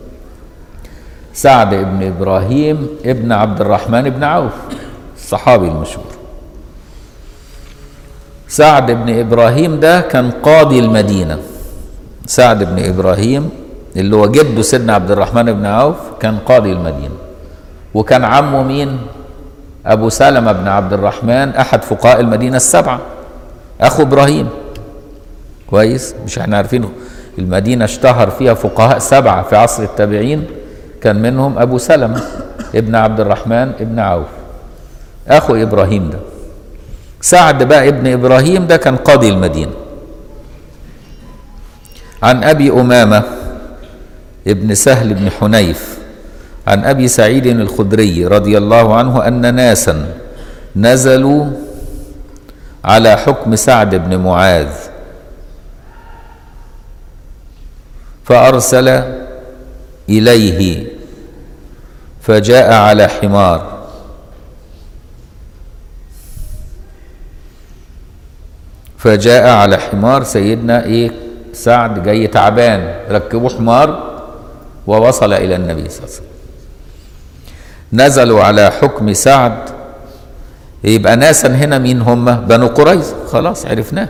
سعد بن ابراهيم ابن عبد الرحمن بن عوف الصحابي المشهور سعد بن ابراهيم ده كان قاضي المدينه سعد بن ابراهيم اللي هو جده سيدنا عبد الرحمن بن عوف كان قاضي المدينه وكان عمه مين ابو سلمه بن عبد الرحمن احد فقهاء المدينه السبعه اخو ابراهيم كويس مش احنا عارفين المدينه اشتهر فيها فقهاء سبعه في عصر التابعين كان منهم ابو سلمه ابن عبد الرحمن ابن عوف اخو ابراهيم ده سعد بقى ابن ابراهيم ده كان قاضي المدينه عن ابي امامه ابن سهل بن حنيف عن ابي سعيد الخدري رضي الله عنه ان ناسا نزلوا على حكم سعد بن معاذ فارسل اليه فجاء على حمار فجاء على حمار سيدنا ايه سعد جاي تعبان ركبوا حمار ووصل الى النبي صلى الله عليه وسلم نزلوا على حكم سعد يبقى ناسا هنا مين هم بنو قريظة خلاص عرفناه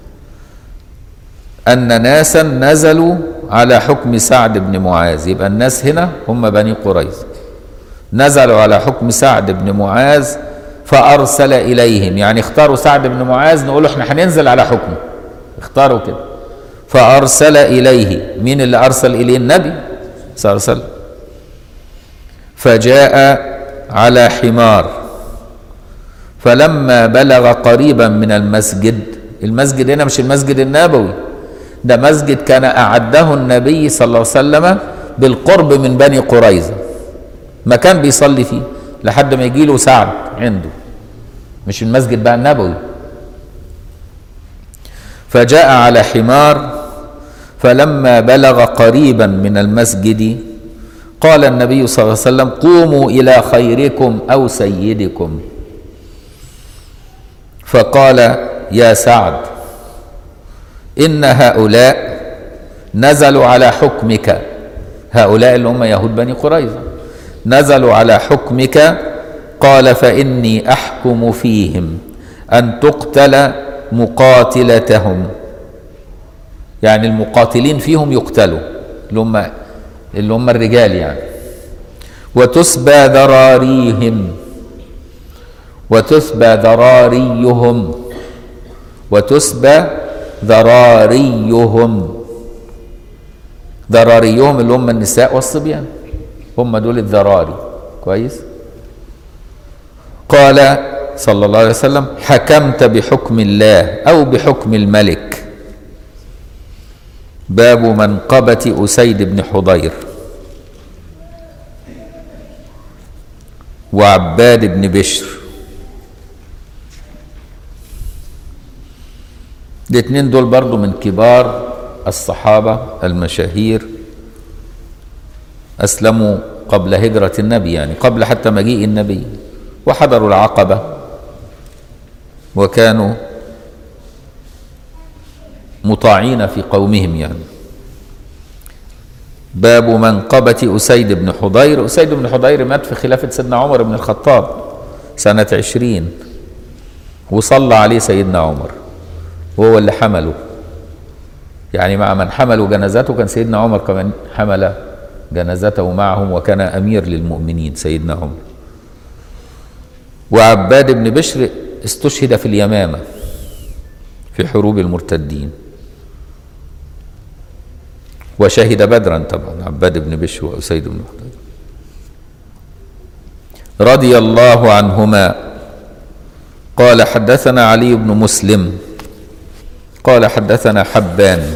أن ناسا نزلوا على حكم سعد بن معاذ يبقى الناس هنا هم بني قريظة نزلوا على حكم سعد بن معاذ فأرسل إليهم يعني اختاروا سعد بن معاذ نقول له احنا هننزل على حكمه اختاروا كده فأرسل إليه مين اللي أرسل إليه النبي صلى الله عليه وسلم فجاء على حمار فلما بلغ قريبا من المسجد المسجد هنا مش المسجد النبوي ده مسجد كان أعده النبي صلى الله عليه وسلم بالقرب من بني قريظة مكان بيصلي فيه لحد ما يجي له سعد عنده مش المسجد بقى النبوي فجاء على حمار فلما بلغ قريبا من المسجد قال النبي صلى الله عليه وسلم قوموا الى خيركم او سيدكم فقال يا سعد ان هؤلاء نزلوا على حكمك هؤلاء اللي هم يهود بني قريظه نزلوا على حكمك قال فاني احكم فيهم ان تقتل مقاتلتهم يعني المقاتلين فيهم يقتلوا اللي هم اللي هم الرجال يعني وتسبى ذراريهم وتسبى ذراريهم وتسبى ذراريهم ذراريهم اللي هم النساء والصبيان هم دول الذراري كويس قال صلى الله عليه وسلم حكمت بحكم الله أو بحكم الملك باب منقبة أسيد بن حضير وعباد بن بشر الاثنين دول برضو من كبار الصحابة المشاهير أسلموا قبل هجرة النبي يعني قبل حتى مجيء النبي وحضروا العقبة وكانوا مطاعين في قومهم يعني باب منقبة أسيد بن حضير أسيد بن حضير مات في خلافة سيدنا عمر بن الخطاب سنة عشرين وصلى عليه سيدنا عمر وهو اللي حمله يعني مع من حملوا جنازته كان سيدنا عمر كمان حمل جنازته معهم وكان أمير للمؤمنين سيدنا عمر وعباد بن بشر استشهد في اليمامة في حروب المرتدين وشهد بدرا طبعا عباد بن بشر وأسيد بن حضير رضي الله عنهما قال حدثنا علي بن مسلم قال حدثنا حبان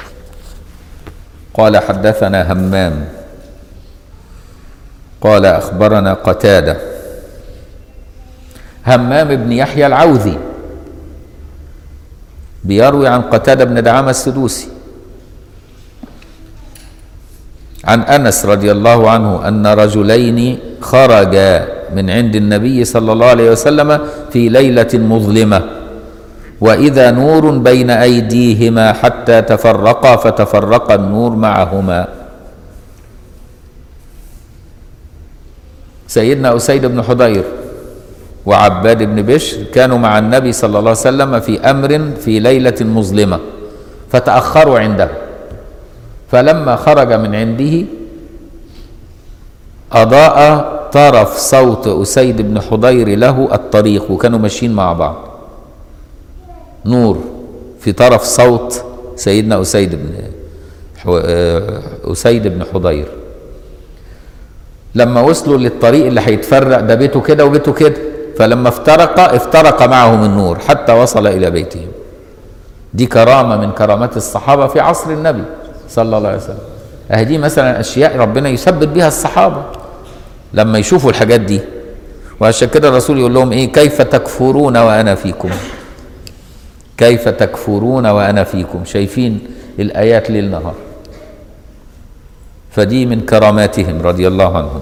قال حدثنا همام قال أخبرنا قتادة همام بن يحيى العوذي بيروي عن قتادة بن دعامة السدوسي عن أنس رضي الله عنه أن رجلين خرجا من عند النبي صلى الله عليه وسلم في ليلة مظلمة وإذا نور بين أيديهما حتى تفرقا فتفرق النور معهما سيدنا أسيد بن حضير وعباد بن بشر كانوا مع النبي صلى الله عليه وسلم في أمر في ليلة مظلمة فتأخروا عنده فلما خرج من عنده أضاء طرف صوت أسيد بن حضير له الطريق وكانوا ماشيين مع بعض نور في طرف صوت سيدنا أسيد بن أسيد بن حضير لما وصلوا للطريق اللي هيتفرق ده بيته كده وبيته كده فلما افترق افترق معهم النور حتى وصل إلى بيتهم دي كرامة من كرامات الصحابة في عصر النبي صلى الله عليه وسلم اهي دي مثلا أشياء ربنا يثبت بها الصحابة لما يشوفوا الحاجات دي وعشان كده الرسول يقول لهم ايه كيف تكفرون وأنا فيكم كيف تكفرون وأنا فيكم شايفين الآيات ليل نهار فدي من كراماتهم رضي الله عنهم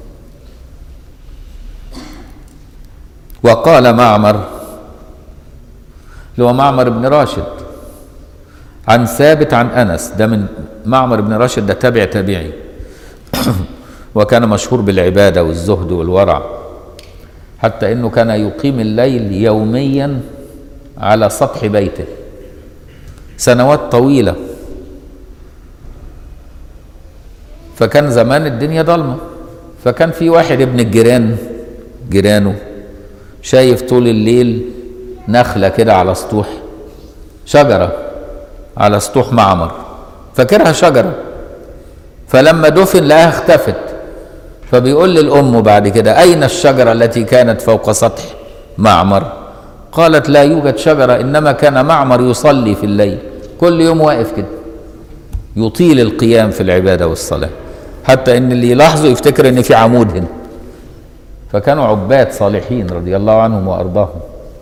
وقال معمر اللي هو معمر بن راشد عن ثابت عن انس ده من معمر بن راشد ده تابع تابعي وكان مشهور بالعباده والزهد والورع حتى انه كان يقيم الليل يوميا على سطح بيته سنوات طويله فكان زمان الدنيا ضلمه فكان في واحد ابن الجيران جيرانه شايف طول الليل نخله كده على سطوح شجره على سطوح معمر فاكرها شجره فلما دفن لقاها اختفت فبيقول للأم بعد كده أين الشجرة التي كانت فوق سطح معمر قالت لا يوجد شجرة إنما كان معمر يصلي في الليل كل يوم واقف كده يطيل القيام في العبادة والصلاة حتى إن اللي يلاحظه يفتكر إن في عمود هنا فكانوا عباد صالحين رضي الله عنهم وأرضاهم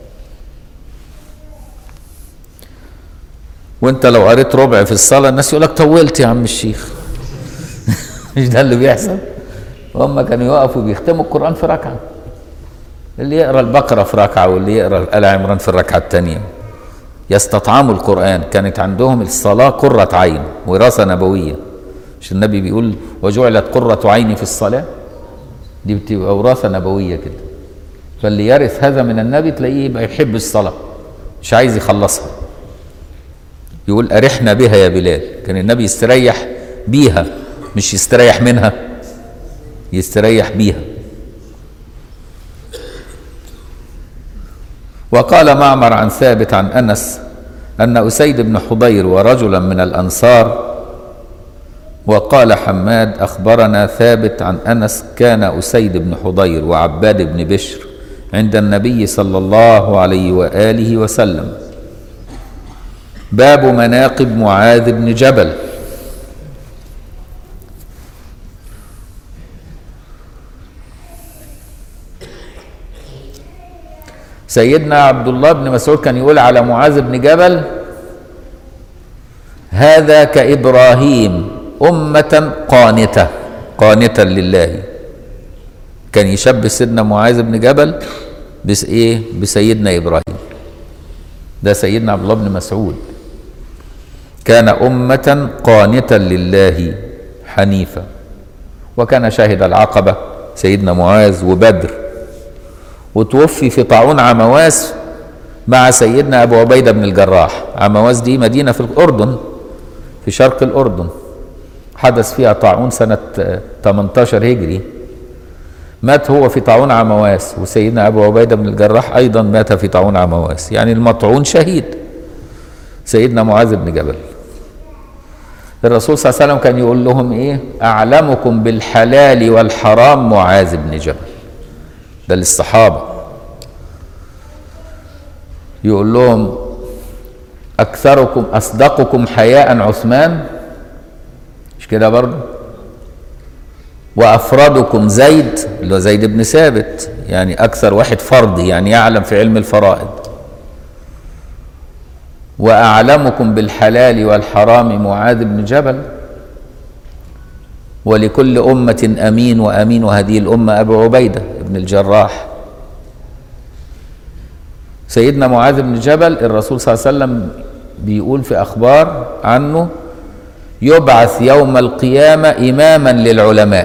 وانت لو قريت ربع في الصلاة الناس يقول لك طولت يا عم الشيخ مش ده اللي بيحصل هم كانوا يقفوا بيختموا القرآن في ركعة اللي يقرا البقرة في ركعة واللي يقرا آل عمران في الركعة الثانية يستطعموا القرآن كانت عندهم الصلاة قرة عين وراثة نبوية مش النبي بيقول وجعلت قرة عيني في الصلاة دي بتبقى وراثة نبوية كده فاللي يرث هذا من النبي تلاقيه يبقى يحب الصلاة مش عايز يخلصها يقول أرحنا بها يا بلال كان النبي يستريح بيها مش يستريح منها يستريح بيها وقال معمر عن ثابت عن أنس أن أسيد بن حضير ورجلا من الأنصار وقال حماد أخبرنا ثابت عن أنس كان أسيد بن حضير وعباد بن بشر عند النبي صلى الله عليه واله وسلم باب مناقب معاذ بن جبل سيدنا عبد الله بن مسعود كان يقول على معاذ بن جبل هذا كإبراهيم أمة قانتة قانتا لله كان يشبه سيدنا معاذ بن جبل بس ايه بسيدنا ابراهيم ده سيدنا عبد الله بن مسعود كان أمة قانتا لله حنيفا وكان شاهد العقبة سيدنا معاذ وبدر وتوفي في طاعون عمواس مع سيدنا أبو عبيدة بن الجراح عمواس دي مدينة في الأردن في شرق الأردن حدث فيها طاعون سنة 18 هجري مات هو في طاعون عمواس وسيدنا أبو عبيدة بن الجراح أيضا مات في طاعون عمواس يعني المطعون شهيد سيدنا معاذ بن جبل الرسول صلى الله عليه وسلم كان يقول لهم ايه اعلمكم بالحلال والحرام معاذ بن جبل ده للصحابه يقول لهم اكثركم اصدقكم حياء عثمان مش كده برضه وافردكم زيد اللي هو زيد بن ثابت يعني اكثر واحد فرضي يعني يعلم في علم الفرائض واعلمكم بالحلال والحرام معاذ بن جبل ولكل امه امين وامين هذه الامه ابو عبيده بن الجراح سيدنا معاذ بن جبل الرسول صلى الله عليه وسلم بيقول في اخبار عنه يبعث يوم القيامه اماما للعلماء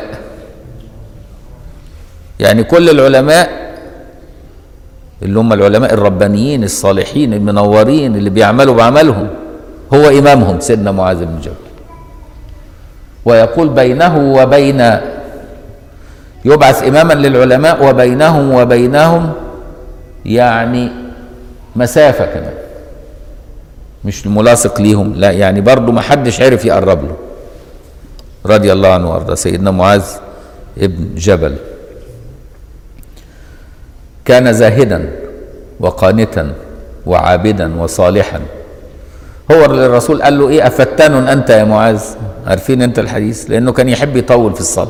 يعني كل العلماء اللي هم العلماء الربانيين الصالحين المنورين اللي بيعملوا بعملهم هو إمامهم سيدنا معاذ بن جبل ويقول بينه وبين يبعث إماما للعلماء وبينهم وبينهم يعني مسافة كمان مش ملاصق ليهم لا يعني برضه ما حدش عرف يقرب له رضي الله عنه وارضاه سيدنا معاذ ابن جبل كان زاهدا وقانتا وعابدا وصالحا هو اللي الرسول قال له ايه افتان انت يا معاذ عارفين انت الحديث لانه كان يحب يطول في الصلاه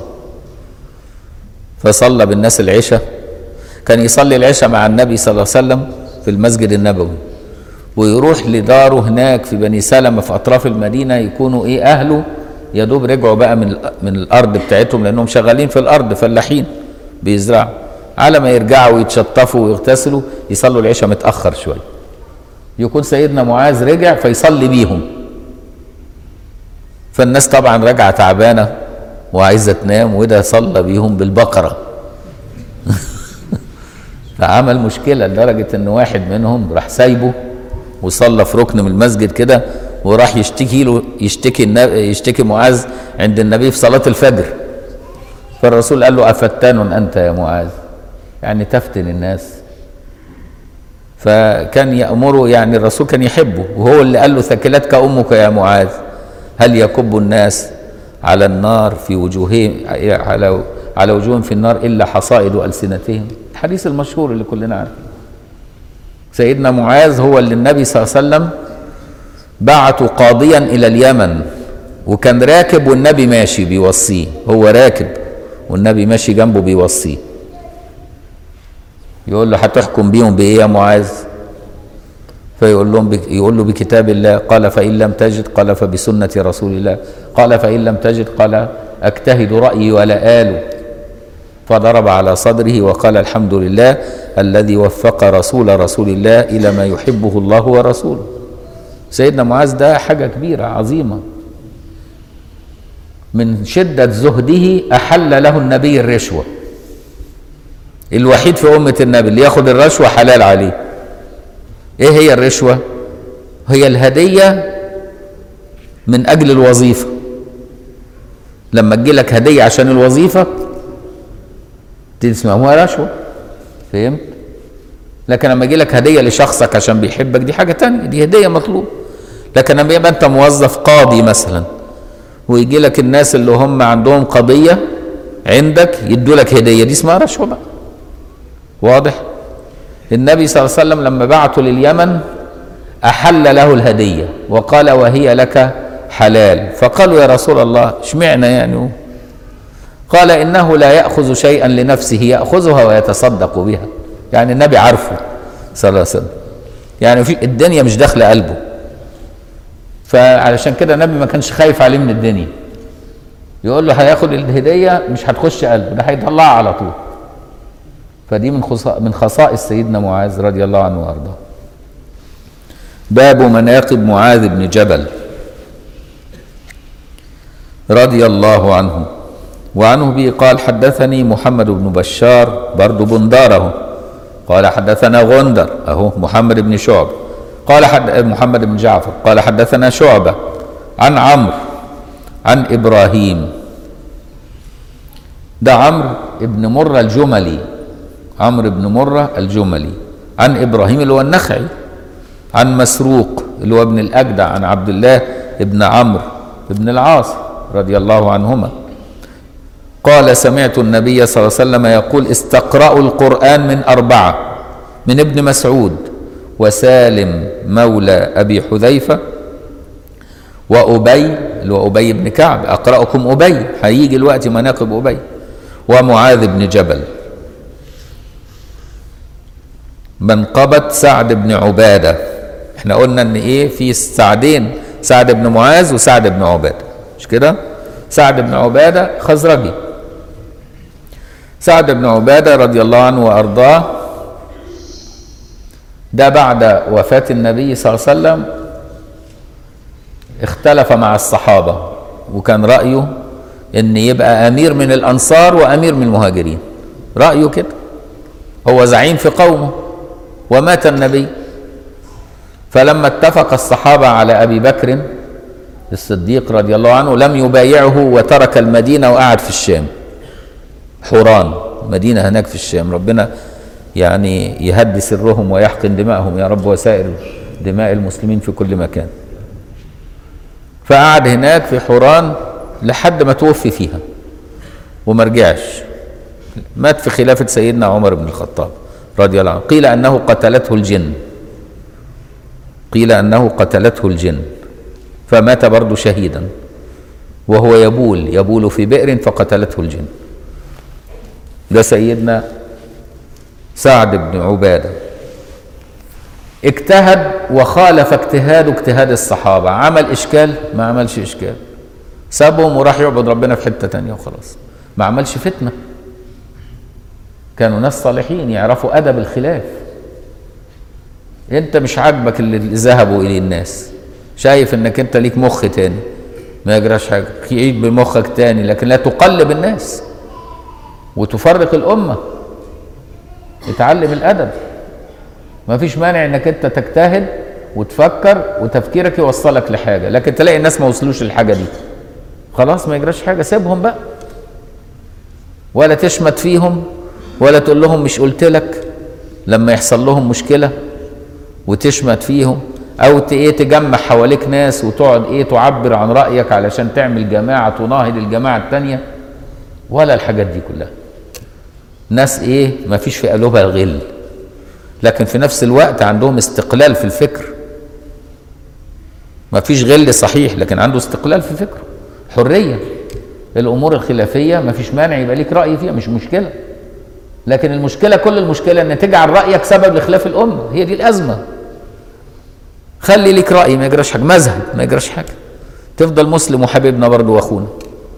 فصلى بالناس العشاء كان يصلي العشاء مع النبي صلى الله عليه وسلم في المسجد النبوي ويروح لداره هناك في بني سلمة في أطراف المدينة يكونوا إيه أهله يا دوب رجعوا بقى من من الأرض بتاعتهم لأنهم شغالين في الأرض فلاحين بيزرعوا على ما يرجعوا ويتشطفوا ويغتسلوا يصلوا العشاء متأخر شوية يكون سيدنا معاذ رجع فيصلي بيهم فالناس طبعا راجعة تعبانة وعايزة تنام وده صلى بيهم بالبقرة فعمل مشكلة لدرجة ان واحد منهم راح سايبه وصلى في ركن من المسجد كده وراح يشتكي له يشتكي يشتكي معاذ عند النبي في صلاة الفجر فالرسول قال له أفتان أنت يا معاذ يعني تفتن الناس فكان يأمره يعني الرسول كان يحبه وهو اللي قال له ثكلتك أمك يا معاذ هل يكب الناس على النار في وجوههم على على وجوههم في النار إلا حصائد ألسنتهم الحديث المشهور اللي كلنا عارفينه سيدنا معاذ هو اللي النبي صلى الله عليه وسلم بعته قاضيا إلى اليمن وكان راكب والنبي ماشي بيوصيه هو راكب والنبي ماشي جنبه بيوصيه يقول له هتحكم بيهم بايه يا معاذ فيقول لهم بك يقول له بكتاب الله قال فان لم تجد قال فبسنه رسول الله قال فان لم تجد قال اجتهد رايي ولا آله فضرب على صدره وقال الحمد لله الذي وفق رسول رسول الله الى ما يحبه الله ورسوله سيدنا معاذ ده حاجه كبيره عظيمه من شده زهده احل له النبي الرشوه الوحيد في أمة النبي اللي ياخد الرشوة حلال عليه ايه هي الرشوة هي الهدية من أجل الوظيفة لما تجيلك هدية عشان الوظيفة دي اسمها رشوة فهمت لكن لما يجيلك هدية لشخصك عشان بيحبك دي حاجة تانية دي هدية مطلوب لكن لما يبقى انت موظف قاضي مثلا ويجي لك الناس اللي هم عندهم قضية عندك يدوا لك هدية دي اسمها رشوة بقى واضح النبي صلى الله عليه وسلم لما بعته لليمن أحل له الهدية وقال وهي لك حلال فقالوا يا رسول الله اشمعنا يعني قال إنه لا يأخذ شيئا لنفسه يأخذها ويتصدق بها يعني النبي عارفه صلى الله عليه وسلم يعني في الدنيا مش داخلة قلبه فعلشان كده النبي ما كانش خايف عليه من الدنيا يقول له هياخد الهدية مش هتخش قلبه ده هيطلعها على طول فدي من خصا- من خصائص سيدنا معاذ رضي الله عنه وارضاه باب مناقب معاذ بن جبل رضي الله عنه وعنه به قال حدثني محمد بن بشار برضو بنداره قال حدثنا غندر اهو محمد بن شعب قال حد محمد بن جعفر قال حدثنا شعبة عن عمرو عن إبراهيم ده عمرو بن مرة الجملي عمرو بن مرة الجملي عن إبراهيم اللي هو النخعي عن مسروق اللي هو ابن الأجدع عن عبد الله بن عمرو بن العاص رضي الله عنهما قال سمعت النبي صلى الله عليه وسلم يقول استقرأوا القرآن من أربعة من ابن مسعود وسالم مولى أبي حذيفة وأبي اللي هو أبي بن كعب أقرأكم أبي هيجي الوقت مناقب أبي ومعاذ بن جبل منقبة سعد بن عبادة احنا قلنا ان ايه في سعدين سعد بن معاذ وسعد بن عبادة مش كده سعد بن عبادة خزرجي سعد بن عبادة رضي الله عنه وأرضاه ده بعد وفاة النبي صلى الله عليه وسلم اختلف مع الصحابة وكان رأيه ان يبقى امير من الانصار وامير من المهاجرين رأيه كده هو زعيم في قومه ومات النبي فلما اتفق الصحابة على أبي بكر الصديق رضي الله عنه لم يبايعه وترك المدينة وقعد في الشام حوران مدينة هناك في الشام ربنا يعني يهدي سرهم ويحقن دماءهم يا رب وسائر دماء المسلمين في كل مكان فقعد هناك في حوران لحد ما توفي فيها وما رجعش مات في خلافة سيدنا عمر بن الخطاب رضي الله عنه قيل أنه قتلته الجن قيل أنه قتلته الجن فمات برضه شهيدا وهو يبول يبول في بئر فقتلته الجن ده سيدنا سعد بن عبادة اجتهد وخالف اجتهاده اجتهاد الصحابة عمل إشكال ما عملش إشكال سابهم وراح يعبد ربنا في حتة تانية وخلاص ما عملش فتنة كانوا ناس صالحين يعرفوا أدب الخلاف انت مش عاجبك اللي ذهبوا اليه الناس شايف انك انت ليك مخ تاني ما يجراش حاجه عيد بمخك تاني لكن لا تقلب الناس وتفرق الامه اتعلم الادب ما فيش مانع انك انت تجتهد وتفكر وتفكيرك يوصلك لحاجه لكن تلاقي الناس ما وصلوش للحاجه دي خلاص ما يجراش حاجه سيبهم بقى ولا تشمت فيهم ولا تقول لهم مش قلت لك لما يحصل لهم مشكله وتشمت فيهم او ت- ايه تجمع حواليك ناس وتقعد ايه تعبر عن رايك علشان تعمل جماعه تناهض الجماعه التانيه ولا الحاجات دي كلها ناس ايه ما فيش في قلوبها الغل لكن في نفس الوقت عندهم استقلال في الفكر ما فيش غل صحيح لكن عنده استقلال في فكره حريه الامور الخلافيه ما فيش مانع يبقى ليك راي فيها مش مشكله لكن المشكله كل المشكله ان تجعل رايك سبب لخلاف الامه هي دي الازمه خلي ليك راي ما يجراش حاجه مذهب ما يجراش حاجه تفضل مسلم وحبيبنا برضه واخونا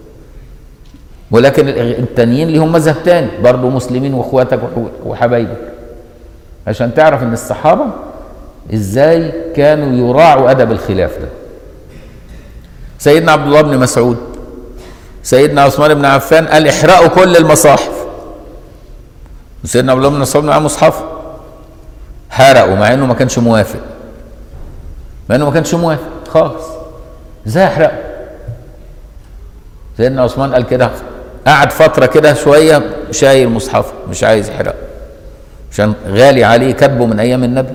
ولكن ال- التانيين ليهم مذهب تاني برضه مسلمين واخواتك وح- وحبايبك عشان تعرف ان الصحابه ازاي كانوا يراعوا ادب الخلاف ده سيدنا عبد الله بن مسعود سيدنا عثمان بن عفان قال احرقوا كل المصاحف سيدنا عبد الله بن مسعود معاه مصحف حرقوا مع انه ما كانش موافق مع انه ما كانش موافق خالص ازاي احرقه سيدنا عثمان قال كده قعد فتره كده شويه شايل مصحفه مش عايز يحرقه عشان غالي عليه كاتبه من ايام النبي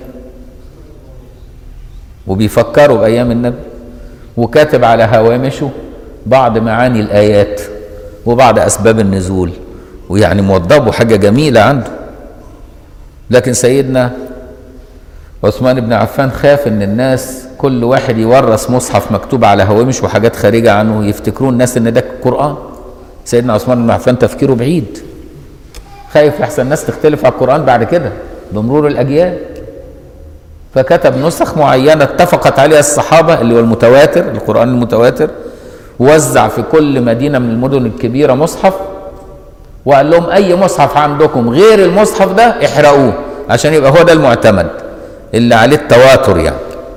وبيفكروا بايام النبي وكاتب على هوامشه بعض معاني الايات وبعض اسباب النزول ويعني موضبه حاجه جميله عنده لكن سيدنا عثمان بن عفان خاف ان الناس كل واحد يورث مصحف مكتوب على هوامش وحاجات خارجه عنه يفتكرون الناس ان ده قران سيدنا عثمان بن عفان تفكيره بعيد خايف يحسن الناس تختلف على القران بعد كده بمرور الاجيال فكتب نسخ معينه اتفقت عليها الصحابه اللي هو المتواتر القران المتواتر وزع في كل مدينه من المدن الكبيره مصحف وقال لهم اي مصحف عندكم غير المصحف ده احرقوه عشان يبقى هو ده المعتمد اللي عليه التواتر يعني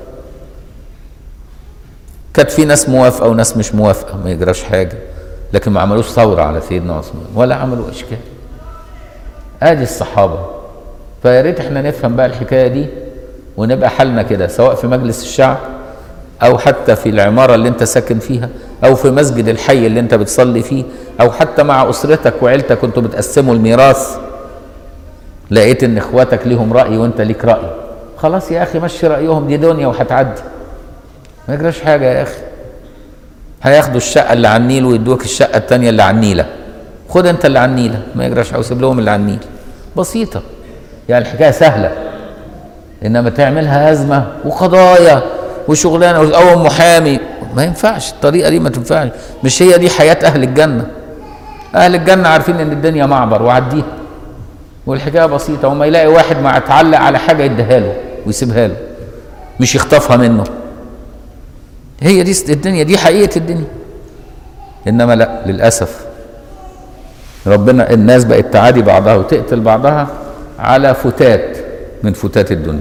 كانت في ناس موافقه وناس مش موافقه ما يجراش حاجه لكن ما عملوش ثوره على سيدنا عثمان ولا عملوا اشكال ادي الصحابه فيا ريت احنا نفهم بقى الحكايه دي ونبقى حالنا كده سواء في مجلس الشعب او حتى في العماره اللي انت ساكن فيها او في مسجد الحي اللي انت بتصلي فيه او حتى مع اسرتك وعيلتك كنتوا بتقسموا الميراث لقيت ان اخواتك ليهم راي وانت ليك راي خلاص يا اخي مشي رايهم دي دنيا وهتعدي ما يجراش حاجه يا اخي هياخدوا الشقه اللي على النيل ويدوك الشقه الثانيه اللي على النيله خد انت اللي على النيله ما يجراش حاجه وسيب لهم اللي على النيل بسيطه يعني الحكايه سهله انما تعملها ازمه وقضايا وشغلانه او محامي ما ينفعش الطريقه دي ما تنفعش مش هي دي حياه اهل الجنه اهل الجنه عارفين ان الدنيا معبر وعديها والحكايه بسيطه وما يلاقي واحد ما اتعلق على حاجه يديها له ويسيبها له مش يخطفها منه هي دي الدنيا دي حقيقه الدنيا انما لا للاسف ربنا الناس بقت تعادي بعضها وتقتل بعضها على فتات من فتات الدنيا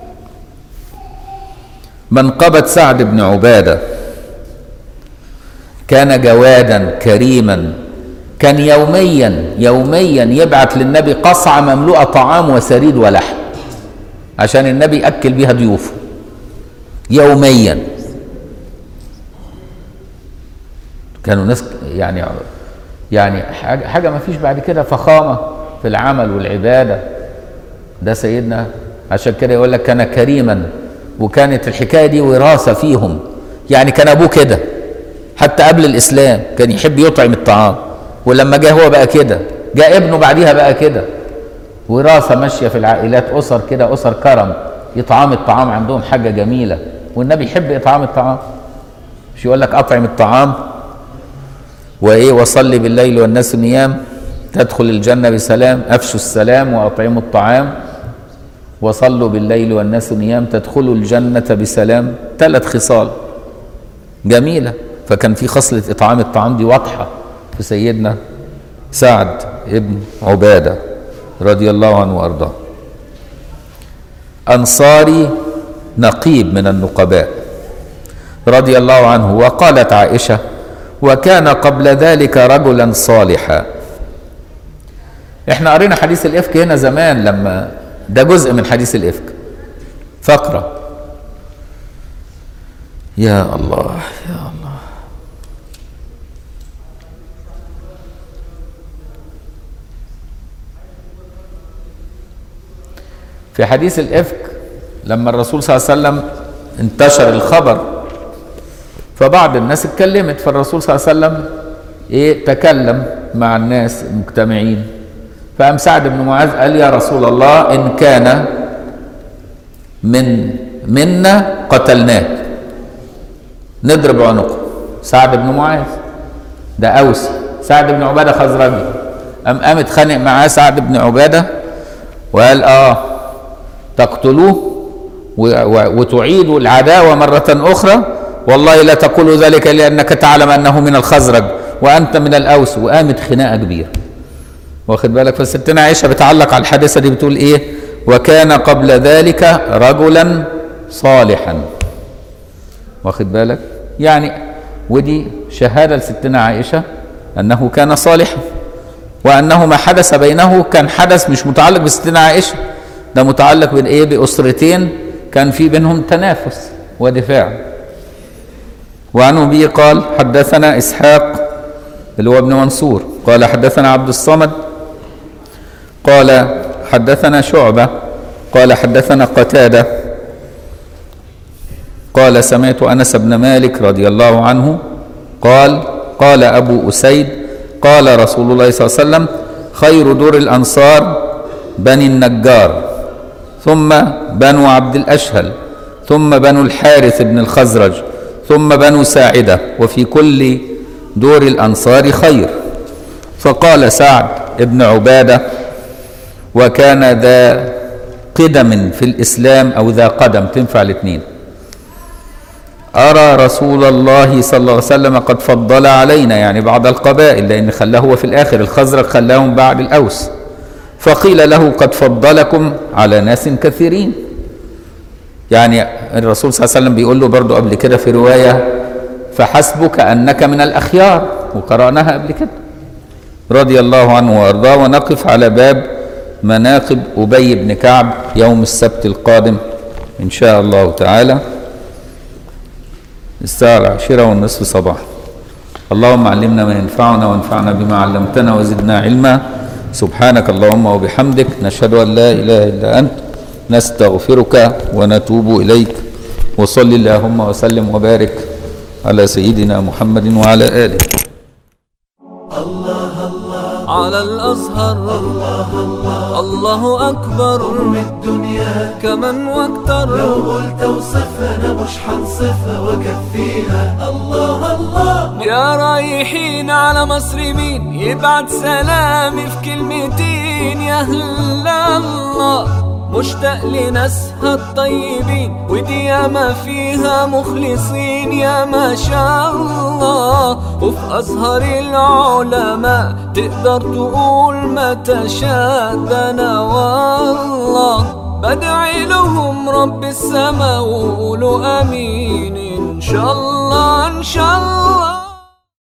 منقبة سعد بن عبادة كان جوادا كريما كان يوميا يوميا يبعث للنبي قصعة مملوءة طعام وسريد ولحم عشان النبي يأكل بيها ضيوفه يوميا كانوا ناس يعني يعني حاجة, حاجة ما فيش بعد كده فخامة في العمل والعبادة ده سيدنا عشان كده يقول لك كان كريما وكانت الحكايه دي وراثه فيهم يعني كان ابوه كده حتى قبل الاسلام كان يحب يطعم الطعام ولما جه هو بقى كده جاء ابنه بعديها بقى كده وراثه ماشيه في العائلات اسر كده اسر كرم اطعام الطعام عندهم حاجه جميله والنبي يحب اطعام الطعام مش يقول لك اطعم الطعام وايه وصلي بالليل والناس نيام تدخل الجنه بسلام افشوا السلام واطعموا الطعام وصلوا بالليل والناس نيام تدخلوا الجنة بسلام ثلاث خصال جميلة فكان في خصلة إطعام الطعام دي واضحة في سيدنا سعد ابن عبادة رضي الله عنه وأرضاه أنصاري نقيب من النقباء رضي الله عنه وقالت عائشة وكان قبل ذلك رجلا صالحا احنا قرينا حديث الإفك هنا زمان لما ده جزء من حديث الإفك فقرة يا الله يا الله في حديث الإفك لما الرسول صلى الله عليه وسلم انتشر الخبر فبعض الناس اتكلمت فالرسول صلى الله عليه وسلم ايه تكلم مع الناس المجتمعين فقام سعد بن معاذ قال يا رسول الله إن كان من منا قتلناه نضرب عنقه سعد بن معاذ ده أوسي سعد بن عبادة خزرجي قام قام اتخانق معاه سعد بن عبادة وقال آه تقتلوه وتعيدوا العداوة مرة أخرى والله لا تقول ذلك لأنك تعلم أنه من الخزرج وأنت من الأوس وقامت خناقة كبيرة واخد بالك فستنا عائشه بتعلق على الحادثه دي بتقول ايه وكان قبل ذلك رجلا صالحا واخد بالك يعني ودي شهاده لستنا عائشه انه كان صالحا وانه ما حدث بينه كان حدث مش متعلق بستنا عائشه ده متعلق بايه باسرتين كان في بينهم تنافس ودفاع وعن ابي قال حدثنا اسحاق اللي هو ابن منصور قال حدثنا عبد الصمد قال حدثنا شعبة قال حدثنا قتادة قال سمعت أنس بن مالك رضي الله عنه قال قال أبو أسيد قال رسول الله صلى الله عليه وسلم خير دور الأنصار بني النجار ثم بنو عبد الأشهل ثم بنو الحارث بن الخزرج ثم بنو ساعدة وفي كل دور الأنصار خير فقال سعد بن عبادة وكان ذا قدم في الإسلام أو ذا قدم تنفع الاثنين أرى رسول الله صلى الله عليه وسلم قد فضل علينا يعني بعض القبائل لأن خلاه هو في الآخر الخزرج خلاهم بعد الأوس فقيل له قد فضلكم على ناس كثيرين يعني الرسول صلى الله عليه وسلم بيقول له برضو قبل كده في رواية فحسبك أنك من الأخيار وقرأناها قبل كده رضي الله عنه وأرضاه ونقف على باب مناقب أبي بن كعب يوم السبت القادم إن شاء الله تعالى الساعة العاشرة والنصف صباحا اللهم علمنا ما ينفعنا وانفعنا بما علمتنا وزدنا علما سبحانك اللهم وبحمدك نشهد أن لا إله إلا أنت نستغفرك ونتوب إليك وصل اللهم وسلم وبارك على سيدنا محمد وعلى آله على الأزهر الله أكبر من الدنيا كمن واكتر لو قلت وصفنا مش حنصفها وكفيها الله الله يا رايحين على مصر مين يبعت سلامي في كلمتين يا أهل الله مشتاق لناسها الطيبين ودي ياما فيها مخلصين يا ما شاء الله وفي أزهر العلماء تقدر تقول ما تشاء ده أنا والله بدعي لهم رب السما وقولوا امين ان شاء الله ان شاء الله